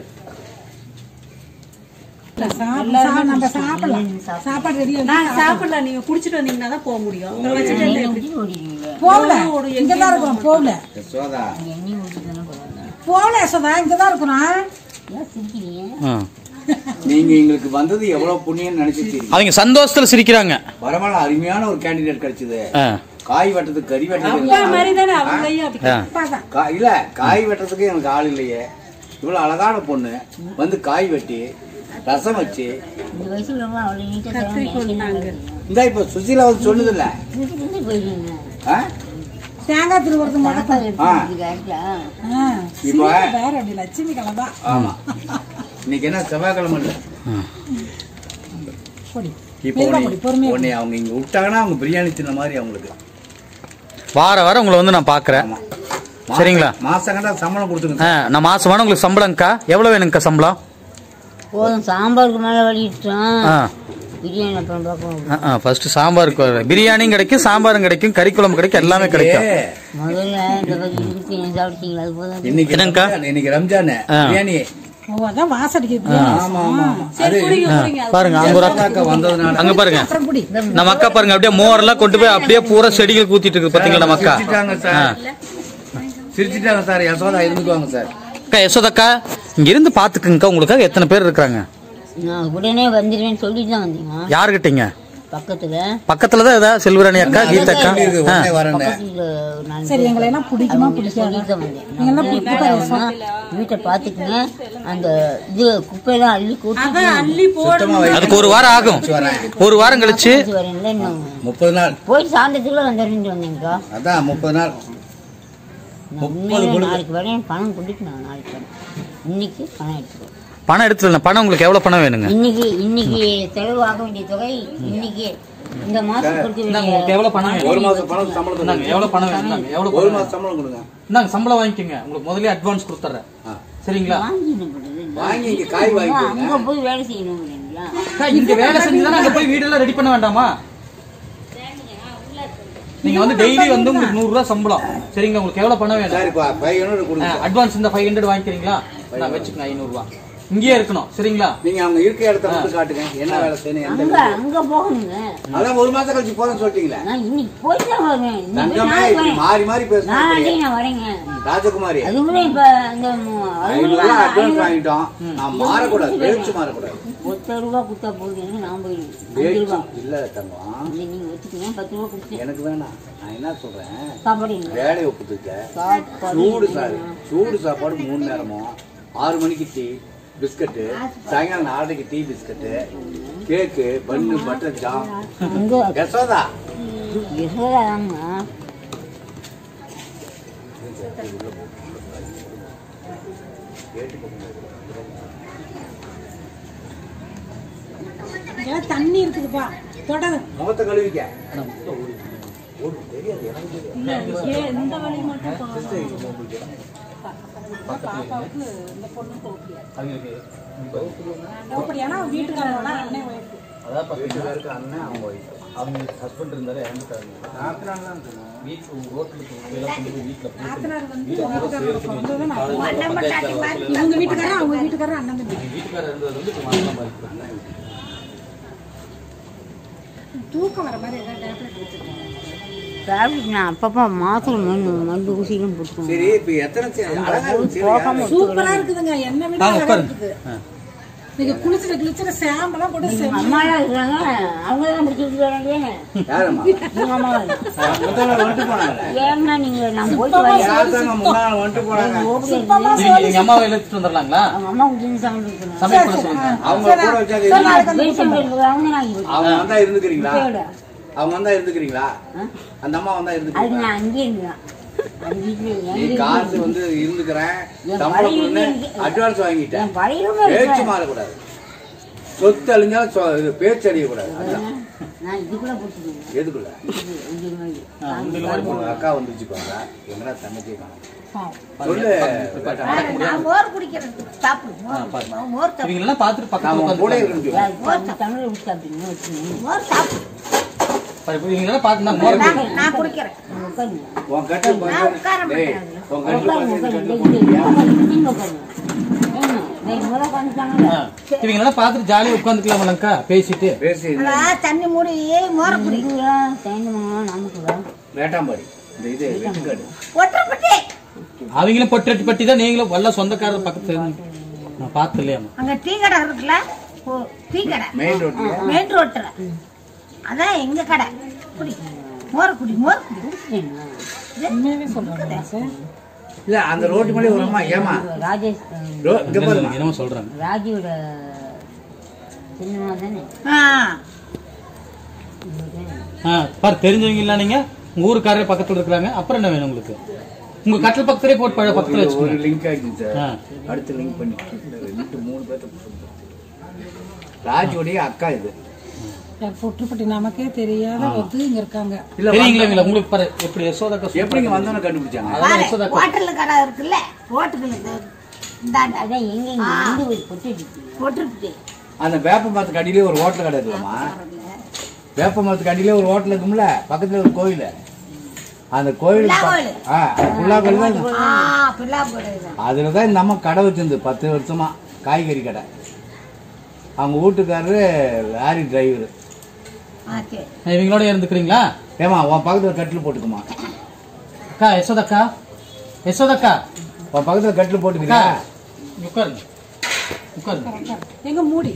சாப்பிட நம்ம சாப்பிடலாம் சாப்பாடு ரெடி நான் சாப்பிடலாம் நீங்க குடிச்சிட்டு வந்தீங்கன்னா தான் போக முடியும் உங்களை வச்சுட்டு என்ன எப்படி? ஓடிடுவீங்க போகல இங்கதான் இருக்கணும் போகல யசோதா எண்ணெய் ஊற்றி தானே போவாங்க போகல யசோதா இங்கதான் இருக்கணும் ஏன் சிரிக்கிறீங்க நீங்க எங்களுக்கு வந்தது எவ்வளவு புண்ணியம் நினைச்சிருக்கீங்க அவங்க சந்தோஷத்துல சிரிக்கிறாங்க பரவாயில்ல அருமையான ஒரு கேண்டிடேட் கிடைச்சது ஆ, காய் வெட்டத்துக்கு கறி அப்பா வெட்டத்துக்கு மாதிரி தானே அவங்களையும் அப்படி ஆ. அப்பா தான் கா- இல்ல காய் வெட்டுறதுக்கு எனக்கு ஆள் இல்லையே இவ்வளவு அழகான பொண்ணு வந்து காய் வெட்டி ரசம் வச்சு இந்த வயசுல ரொம்ப அவ்வளோ நீட்டாக இந்த இப்ப சுசீலா வந்து சொன்னது இல்ல போயிருக்கீங்க தேங்காய் திருவுறது மட்டும் ஆ, இப்ப வேற அப்படி லட்சுமி கலதா ஆமா இன்னைக்கு என்ன செவ்வாய்க்கிழமை இல்ல பொடி இப்போ மெதுவா உன்னை- பொடி, பொறுமையா உன்னை அவங்க இங்க விட்டாங்கன்னா அவங்க பிரியாணி தின்ன மாதிரி அவங்களுக்கு வார வாரம் உங்களை வந்து நான் பாக்குறேன் ஆமா சரிங்களா? மாசம் கண்டா சம்பளம் கொடுத்துருங்க ஆ, நான் மாசம் வேணும் உங்களுக்கு சம்பளம்க்கா எவ்வளவு வேணுங்கக்கா சம்பளம் போதும் சாம்பாருக்கு மேலே வலிட்டோம் ஆ பிரியாணி அப்புறம் பார்ப்போம் ஃபர்ஸ்ட் சாம்பாருக்கு வர- பிரியாணியும் கிடைக்கும் சாம்பாரும் கிடைக்கும் கறி குழம்பு கிடைக்கும் எல்லாமே கிடைக்கும் ஏ, முதல்ல இந்த பக்கம் இருக்கு சாப்பிட்டீங்களா அது போதும் இன்னைக்கு என்னங்கக்கா? ரம்ஜான், இன்னைக்கு ரம்ஜான் ஆ. பிரியாணி ஓ அதான் வாசம் அடிக்குது பிரியாணி. ஆமா ஆமா ஆமா. அது ஆ, பாருங்க அங்க ஒரு அக்கா அக்கா வந்ததுனால அங்க பாருங்க அப்புறம் குடி நம்ம அக்கா பாருங்க அப்படியே மோரெல்லாம் கொண்டு போய் அப்படியே பூரா செடிகள் கூத்திட்டு இருக்கு பாத்தீங்களா நம்ம அக்கா சிரிச்சிட்டாங்க சார் சிரிச்சிட்டாங்க சார் யசோதா இருந்துக்குவாங்க சார் அக்கா யசோதக்கா இங்க இருந்து பாத்துக்குங்கக்கா உங்களுக்காக எத்தனை பேர் இருக்காங்க நான் உடனே வந்துடுவேன்னு சொல்லிட்டு தான் வந்தீங்க யாருகிட்டீங்க பக்கத்துல பக்கத்துல தான் ஏதாவது செல்வராணி அக்கா கீதா அக்கா இருக்கு, ஆ. உடனே வரேன் பக்கத்துல நான் சரி எங்களை எல்லாம் பிடிக்குமா பிடிக்காதா சொல்லிட்டு தான் வந்தேன் நீங்க எல்லாம் நான் புட்டு உடனே போனேன்னா, வீட்டை பார்த்துக்குங்க அந்த இது குப்பையெல்லாம் அள்ளி கூட்டி அள்ளி சுத்தமா வை. அதுக்கு ஒரு வாரம் ஆகும் ஒரு வாரம் கழிச்சு வரேன்ல இன்னும் முப்பது நாள் போய் சாயந்தரத்துக்குள்ள வந்துடுறேன்ட்டு வந்தீங்கக்கா அதான் முப்பது நாள் நான் முப்பது உண்மையிலே பொழுது. நாளைக்கு வரேன் பணம் கொடுத்து நான் நாளைக்கு வரேன் இன்னைக்கு பணம் எடுத்துக்கோ பணம் எடுத்துல பணம் உங்களுக்கு எவ்வளவு பணம் வேணுங்க இன்னைக்கு இன்னைக்கு செலவு ஆக வேண்டிய தொகை இன்னைக்கு இந்த மாசம் கொடுக்க இந்தாங்க, வேண்டிய உங்களுக்கு எவ்வளவு பணம் வேணும் ஒரு மாசம் பணம் சம்பளம் இந்தாங்க, கொடுங்க. எவ்வளவு பணம் வேணும் இந்தாங்க, எவ்வளவு ஒரு பணம் மாசம் சம்பளம் கொடுங்க இந்தாங்க சம்பளம் வாங்கிக்கோங்க உங்களுக்கு முதல்ல அட்வான்ஸ் கொடுத்துறேன் ஆ. சரிங்களா வாங்கிடணும் பொழுது. வாங்கி இங்க காய் வாங்கிக்கோங்க அங்க போய் வேலை செய்யணும் இல்லைங்களா அக்கா, இங்க வேலை செஞ்சுதானே அங்க போய் வீடெல்லாம் ரெடி பண்ண வேண்டாமா நீங்க வந்து டெய்லி வந்து உங்களுக்கு நூறு ரூபாய் சம்பளம் சரிங்களா உங்களுக்கு எவ்வளவு பணம் வேணும் சரிப்பா பையனோட கொடுங்க அட்வான்ஸ் இந்த ஃபைவ் ஹண்ட்ரட் வாங்கிக்கிறீங்களா நான் வச்சுக்கங்க ஐநூறு ரூபாய் இங்கேயே இருக்கணும் சரிங்களா நீங்க அவங்க இருக்க இடத்த மட்டும் காட்டுங்க என்ன வேலை செய்யணும் எந்த அங்க வேலை. அங்க போகணுங்க அதான் ஒரு மாசம் கழிச்சு போறேன்னு சொல்லிட்டீங்களே நான் இன்னைக்கு போய் தான் வருவேன் இன்னைக்கு தங்கமே நாளைக்கு இப்படி வரேன். மாறி மாறி பேசணும் நாளைக்கு நான் வரேங்க ராஜகுமாரி அதுக்குள்ள இப்ப இந்த மு- ஐநூறு அறுபது ரூபாய் அட்வான்ஸ் ரூபா வாங்கிட்டோம் நான் மாறக்கூடாது பேச்சு மாறக்கூடாது ஒத்த ரூபா கொடுத்தா போதுங்க நான் போயிடுவேன் அஞ்சு பேச்சு ரூபா இல்ல தங்கம் இல்லை, நீங்க வச்சுக்கோங்க பத்து ரூபா கொடுத்து எனக்கு வேணாம் நான் என்ன சொல்றேன் சாப்பாடு இல்லை வேலையை ஒப்புத்துக்க சாப்பாடு சூடு சார் சூடு சாப்பாடு மூணு நேரமும் ஆறு மணிக்கு டீ பிஸ்கட்டு சாயங்காலம் நாலரைக்கு tea biscuit cake bun butter jam இங்க யசோதா யசோதாங்க இங்க தண்ணி இருக்குதுப்பா தொடரு முகத்தை கழுவிக்க ஏ, இந்த வழி மட்டும் போகணும். பாப்பாவுக்கு இந்த பொண்ணு போகலையா போகப்படி ஏன்னா வீட்டுக்காரங்களா அண்ணன் wife. அதான் ரெண்டு பேருக்கு அண்ணன் அவங்க wife. அவங்க ஹஸ்பண்ட் இருந்தாரு இறந்துட்டாங்க நாத்தனார் தான் இருக்கணும். வீட்டு ரோட்டுக்கு எல்லாம் கொண்டு போய் வீட்டுல போட்டு நாத்தனார் வந்து வீட்டுக்காரோட பிறந்தது நான் இவங்க வீட்டுக்காரர் அவங்க வீட்டுக்காரர் அண்ணன் தம்பி வீட்டுக்காரர் இருந்தது வந்து இப்ப மாசமா மாதிரி தூக்கம் வர மாதிரி ஏதாவது டேப்லெட் வச்சிருக்காங்க டேப்லெட் நான் அப்பப்போ மாத்திரை மருந்து மருந்து ஊசிகளும் போட்டுக்கோங்க சரி இப்ப எத்தனை சே- அழகா இருக்கு சரி, போகாம சூப்பரா இருக்குதுங்க என்ன விட வாங்க, அழகா உட்காருங்க. இருக்குது நீங்க குளிச்சுட்டு குளிச்சுட்டு சாம்பெல்லாம் போட்டு செம்ம அம்மாலாம் இருக்கிறாங்க அவங்க தான் பிடிச்சிட்டு வராங்க யாரம்மா எங்க அம்மா முதல் நாள் வந்துட்டு போனாங்க ஏன்னா நீங்க நான் போயிட்டு வரேன் யார் தாங்க முன்னாள் நாள் வந்துட்டு போனாங்க சுத்தமா நீங்க எங்க அம்மாவை இழுத்துட்டு வந்துடலாங்களா அவங்க அம்மா குடிச்சு சமையல் இருக்கணும் சமையல் பண்ண சொல்லுங்க அவங்க கூட வச்சாங்க இருந்து- பேஷண்ட் இருக்கிறாங்க நான் இங்க அவங்க வந்தா இருந்துக்கிறீங்களா போயிடு. அவங்க வந்தா இருந்துக்கிறீங்களா அந்த அம்மா வந்தா அதுக்கு இருந்துக்கிறீங்களா நான் அங்கேயே இருந்தேன் அது வீட்டுல நீ எங்க காசு வந்து இருந்துக்கிறேன் என் சம்பளம் பழைய கொடுன்னு வீட்டுல அட்வான்ஸ் வாங்கிட்டேன் என் பழைய பேச்சு இருக்கிறேன் மாறக்கூடாது சொத்து அழிஞ்சாலும் சொ- இது பேச்சு அழியக்கூடாது அதான். நான் இதுக்குள்ள போட்டுக்கேன் எதுக்குள்ள உங்க அக்கா வந்துச்சு பாருங்க எங்கடா தங்கச்சி காணோம். சொல்லு நான் மோர் குடிக்கிறேன் சாப்பிடு மோர் மோர் இவங்க எல்லாம் பாத்துட்டு நான் பக்கத்துல உன் கூட உட்காந்து இருக்கணும் மோர் தமிழ் ஊற்றி சாப்பிடுங்க வச்சுக்கோங்க. மோர் சாப்பிடு இவங்க எல்லாம் பாத்து நான் மோர் குடி- நான் குடிக்கிறேன் உட்காருங்க உன் கட்டு நான் உட்கார டேய், மாட்டேன் உன் கட்டு உட்காருங்க பாத்து உட்காருங்க கட்டு போட்டியா? நீங்க உட்காருங்க ஏங்க, நான் முறை உட்காந்துட்டாங்க ஆ. இவங்க எல்லாம் பாத்துட்டு ஜாலியா உட்காந்துக்கலாம்லக்கா பேசிட்டு பேசி தண்ணி மூடி மோர குடிக்கிறா தேங்க நமக்கு வேட்டாம்பாடி இந்த இது வெட்டுக்காடு ஒட்டப்பட்டு அவங்களும் பொட்டட்டி பட்டி தான் நீங்களும் வல்ல சொந்தக்காரர் பக்கத்துல இருந்து. நான் பார்த்து இல்லையாம்மா அங்க டீ கடை இருக்குல்ல ஓ டீ கடை மெயின் ரோட்ல மெயின் ரோட்டில் அதான் எங்க கடை குடி மோர் குடி மோர் குடி உண்மையாவே சொல்றாங்க சார் இல்ல அந்த ரோட்டு மேலே வருமா ஏமா ராஜேஷ் ரோ இங்க பாருங்க என்னமோ சொல்றாங்க ராஜியோட சின்னமா தானே ஆ ஆ பாரு தெரிஞ்சவங்க இல்ல நீங்க உங்க ஊருக்காரரே பக்கத்துல இருக்கிறாங்க அப்புறம் என்ன வேணும் உங்களுக்கு உங்க கட்டில் பக்கத்திலே போட்டு பழ பக்கத்துல ஒரு வச்சுக்கோங்க லிங்க் ஆகிடுச்சு சார் ஆ. அடுத்து லிங்க் பண்ணி ரெண்டு மூணு பேர்த்த ராஜுடைய அக்கா இது யார் பொட்டுப்பட்டி நமக்கே தெரியாத ஒருத்தர் இங்க இருக்காங்க இல்ல தெரியுங்களா இல்ல உங்களுக்கு பாரு எப்படி யசோதாக்கா எப்படி எப்படி இங்க வந்தோன்னு கண்டுபிடிச்சாங்க அதான் பாரு யசோதாக்கா ஹோட்டல் கடை இருக்குல்ல ரோட்டுகளுக்கு இந்தாண்ட அதான் எங்க இங்க வந்து ஒரு பொட்டு போட்டுருக்கு அந்த வேப்ப மரத்துக்கு அடியிலே ஒரு ஹோட்டல் கடை இருக்குமா வேப்ப மரத்துக்கு அடியிலே ஒரு ஹோட்டல் இருக்கும்ல பக்கத்துல ஒரு கோயில் அந்த கோயில் புல்லா கோயில். ஆ புல்லா கோயில் தான் ஆ பிள்ளா போடுறது அதுல தான் இந்த அம்மா கடை வச்சிருந்து பத்து வருஷமா காய்கறி கடை அவங்க வீட்டுக்காரரு லாரி டிரைவர் ஆ சரி இவங்களோட இருந்துக்கிறீங்களா ஏமா உன் பக்கத்துல கட்டில் போட்டுக்குமா அக்கா யசோதாக்கா யசோதாக்கா உன் பக்கத்துல கட்டில் அக்கா போட்டுக்கிறியா இங்க உட்காருங்க உட்காருங்க எங்க மூடி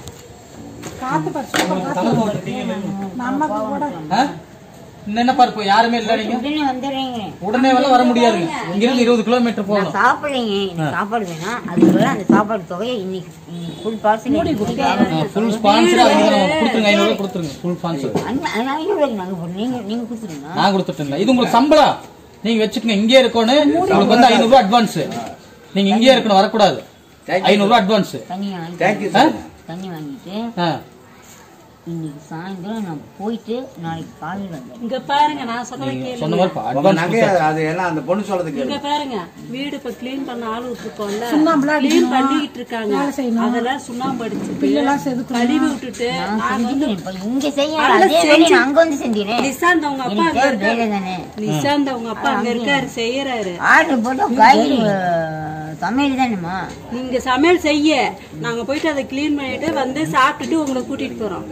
காத்து பறிச்சு உங்களுக்கு தலை தோட்டத்தீங்க நமக்கு கூட ஆ? இன்னும் என்ன பாரு இப்போ யாருமே இல்ல நீங்க உடனே வந்துடுறீங்க உடனே எல்லாம் வர முடியாதுங்க இங்கிருந்து இருபது கிலோமீட்டர் போகணும் நான் சாப்பிடுறீங்க எனக்கு சாப்பாடு வேணாம் அதுக்கு அந்த சாப்பாடு தொகையை இன்னைக்கு ஃபுல் பார்சல் ஃபுல் ஸ்பான்சர் அவங்க நம்ம கொடுத்துருங்க ஐநூறு ரூபாய் கொடுத்துருங்க ஃபுல் ஸ்பான்சர் ஐநூறுவாய்க்கு நாங்கள் போடுறோம் நீங்க நீங்க கொடுத்துருங்க நான் கொடுத்துட்டேங்களா இது உங்களுக்கு சம்பளம் நீங்க வச்சுக்கங்க இங்கே இருக்கணும் உங்களுக்கு வந்து ஐநூறு ரூபாய் அட்வான்ஸ் நீங்க இங்கே இருக்கணும் வரக்கூடாது ஐநூறு ரூபாய் அட்வான்ஸ் தண்ணி வாங்கி தேங்க்யூ ஆ? சார் தண்ணி வாங்கிட்டு ஆ இன்னைக்கு சாயந்தரம் நான் போயிட்டு நாளைக்கு காலையில் வந்தேன் இங்க பாருங்க நான் சொன்னதை நீங்க கேளுங்க சொன்ன மாதிரி உங்க அட்வான்ஸ் நகை அது எல்லாம் அந்த பொண்ணு சொல்றது இங்க கேளு பாருங்க வீடு இப்ப கிளீன் பண்ண ஆள் விட்டுருக்கோம்ல சுண்ணாம்புலாம் கிளீன் அடிக்கணும். பண்ணிட்டு இருக்காங்க வேலை செய்யணும். அதெல்லாம் சுண்ணாம்பு அடிச்சுட்டு பில்லெல்லாம் செதுக்கணும். கழுவி விட்டுட்டு நான் நாங்க வந்து செஞ்சுக்கிறேன் இப்போ இங்க செய்ய அதெல்லாம் அதே வேலையை செஞ்சு- நான் அங்க வந்து செஞ்சுக்கிறேன் நிசாந்த் அவங்க அப்பா எனக்கு அங்க தேவை வேலை இருக்காரு தானே நிசாந்த் அவங்க அப்பா அங்க இருக்காரு செய்யறாரு ஆர்டர் போட்டு காய்கறி சமையல் தானேம்மா நீங்க சமையல் செய்ய நாங்க போயிட்டு அதை கிளீன் பண்ணிட்டு வந்து சாப்பிட்டுட்டு உங்களை கூட்டிட்டு போறோம்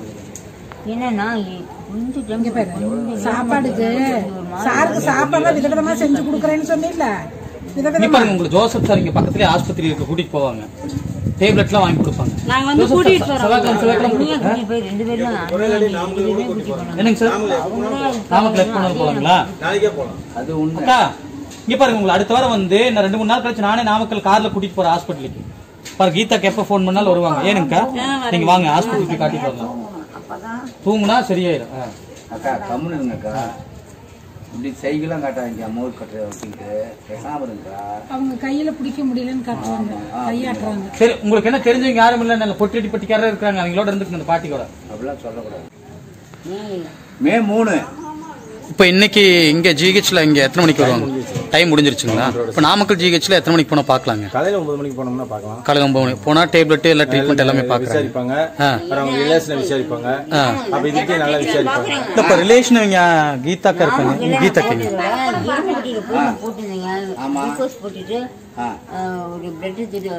என்னன்னா இ- கொஞ்சம் temper கொஞ்சம் சாப்பாடுக்கு சாருக்கு சாப்பாடுலாம் விதவிதமா செஞ்சு கொடுக்குறேன்னு சொன்னீங்கல்ல இங்க விதவிதமா பாருங்க உங்களுக்கு ஜோசப் சார் இங்க பக்கத்துலயே ஆஸ்பத்திரி இருக்கு கூட்டிட்டு போவாங்க டேப்லெட்லாம் வாங்கி கொடுப்பாங்க நாங்க வந்து ஜோசப் கூட்டிட்டு சார் போறோம் செவ்வாய்க்கிழமை செவ்வாய்க்கிழமை நீங்க கொடுங்க. கூட்டிட்டு போய் ரெண்டு பேரும் அண்ணன் ரெண்டு பேரும் கூட்டிட்டு போனாங்க. என்னங்க சார் அவங்களே நாமக்கல் எக்ஸ்போனல் போலாங்களா அது உண்மை அக்கா இங்க பாருங்க உங்களுக்கு அடுத்த வாரம் வந்து நான் ரெண்டு மூணு நாள் கழிச்சு நானே நாமக்கல் கார்ல கூட்டிட்டு போறேன் ஹாஸ்பிட்டலுக்கு பாரு கீதாக்கு எப்ப ஃபோன் பண்ணாலும் வருவாங்க ஏனுங்கக்கா நீங்க வாங்க ஹாஸ்பிட்டலுக்கு போய் காட்டிட்டு வரலாம் தூங்குனா சரியாயிரும் ஆ. அக்கா கம்முன்னு இருங்கக்கா இப்படி சைக்கிளாம் காட்டாதீங்க மோர் கட்டுற வச்சுக்கிட்டு பேசாம இருங்கக்கா அவங்க கையில பிடிக்க முடியலன்னு காட்டுறாங்க கையாட்டுறாங்க சரி உங்களுக்கு என்ன தெரிஞ்சவங்க யாரும் இல்ல நல்ல பொட்டி பட்டிக்காரர் இருக்காங்க அவங்களோட இருந்துக்குங்க அந்த பாட்டி கூட அப்படிலாம் சொல்லக்கூடாது நீ- மே மூணு இப்போ இன்னைக்கு இங்க ஜிஹெச்ல இங்க எத்தனை மணிக்கு வருவாங்க டைம் முடிஞ்சிருச்சுங்களா இப்போ நாமக்கல் ஜிஹெச்ல எத்தனை மணிக்கு போனா பார்க்கலாங்க காலையில ஒன்பது மணிக்கு போனோம்னா பார்க்கலாம் காலையில் ஒன்பது மணி போனா டேப்லெட் எல்லா ட்ரீட்மெண்ட் எல்லாமே பார்க்குறாங்க விசாரிப்பாங்க ஆ. அப்புறம் அவங்க ரிலேஷனை விசாரிப்பாங்க அப்ப இதுக்கே நல்லா விசாரிப்பாங்க இப்போ ரிலேஷன் இவங்க கீதாக்கா இருக்காங்க கீதாக்கா ஈரமட்டியில போய் நான் போட்டிருந்தேங்க ஆமா. குளுக்கோஸ் போட்டுட்டு ஆ ஆஹ், ஒரு பிரெட் எடுத்துட்டு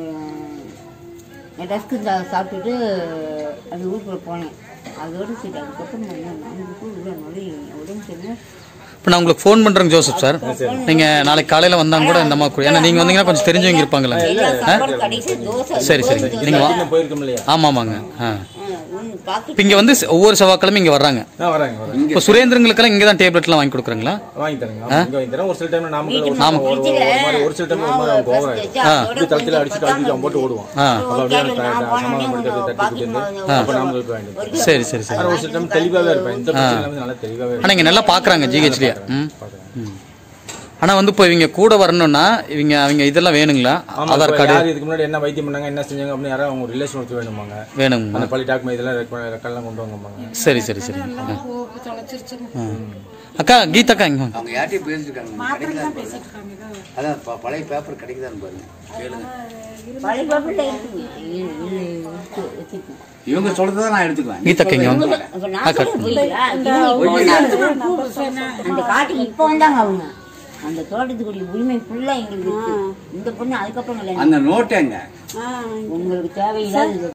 ரஸ்க்கு சாப்பிட்டுட்டு அந்த ஊருக்குள்ள போனேன் அதோட சரி அதுக்கப்புறம் நான் என்ன நான்கு உள்ள நுழைய உடம்பு சரியில்லை. இப்போ நான் உங்களுக்கு ஃபோன் பண்றேங்க ஜோசப் சார் நீங்க நாளைக்கு காலையில வந்தாங்க கூட இந்த மாதிரி ஏன்னா நீங்க வந்தீங்கன்னா கொஞ்சம் தெரிஞ்சவங்க இருப்பாங்கல்ல எல்லா சாப்பாடு கடைசி தோசை சரி சரி கோதுமை நீங்க வா இன்னும் போயிருக்கோம் இல்லையா ஆமா ஆமாங்க ஆ ஆஹ், ஒண்ணு பாக்கெட் இப்போ இங்க வந்து ஒவ்வொரு செவ்வாய்க்கிழமை இங்க வர்றாங்க ஆ வராங்க வராங்க இப்போ சுரேந்திரங்களுக்கெல்லாம் இங்க தான் டேப்லெட்லாம் வாங்கி கொடுக்குறாங்களா வாங்கி தரேங்க ஆமா, இங்க வாங்கி தரேன் ஒரு சில டைம்ல நாமக்கல் ஆமா. ஒரு ஒரு ஒரு மாதிரி ஒரு சில டைம்ல ஒரு மாதிரி அவங்க ஓவர் ஆயிடும் இப்படி தளத்துல அடிச்சுட்டு அடிச்சுட்டு அவன் போட்டு ஓடுவான் ஆ அப்ப அப்படியே அந்த க- சமாதானப்படுத்தி தட்டி கொடுத்துட்டு அப்ப நாமக்கல் வாங்கிட்டு வந்துருவோம். சரி சரி சரி ஆனா ஒரு சில டைம் தெளிவாவே இருப்பேன் இந்த பிரச்சனை வந்து நல்லா தெளிவாவே இருப்பேன் ஆனா இங்க நல்லா பாக்குறாங்க ஜிஹெச்லயே ம் ம். ஆனா வந்து இப்போ இவங்க கூட வரணும்னா இவங்க அவங்க இதெல்லாம் வேணுங்களா ஆமா ஆதார் இப்ப கார்டு யார் இதுக்கு முன்னாடி என்ன வைத்தியம் பண்ணாங்க என்ன செஞ்சாங்க அப்படின்னு யாராவது அவங்க ரிலேஷன் ஒருத்தர் வேணுமாங்க வேணுங்களா அந்த பள்ளி டாக்குமெண்ட் இதெல்லாம் ரெக்கார்ட்லாம் கொண்டு வாங்கம்பாங்க சரி சரி சரி ஆ. போக்கு தொலைச்சிருச்சுங்க ஆ. அக்கா கீதாக்கா இங்க வாங்க. அவங்க யார்ட்டையும் பேசிட்டு இருக்காங்க கிடைக்குதான்னு பாருங்க அதான் ப- பழைய பேப்பர் கிடைக்குதான்னு பாருங்க கேளுங்க பழைய பாப்பில் இருக்குங்க இது- இது இருக்கு, வச்சிருக்கேன். இவங்க சொல்றதை நான் எடுத்துக்குவேன் கீதாக்கா இங்க வாங்க இப்ப நான் சொல்றது புரியுதா? இவங்க இப்ப வந்தாங்க. அந்த காட்டுக்கு இப்ப வந்தாங்க அவங்க அந்த தோட்டத்துக்குரிய உரிமை ஃபுல்லா எங்களுக்கு இருக்கு இந்த பொண்ணு அதுக்கப்புறம் கல்யாணம் அந்த நோட்டு எங்க ஆஹ் உங்களுக்கு தேவையில்லாத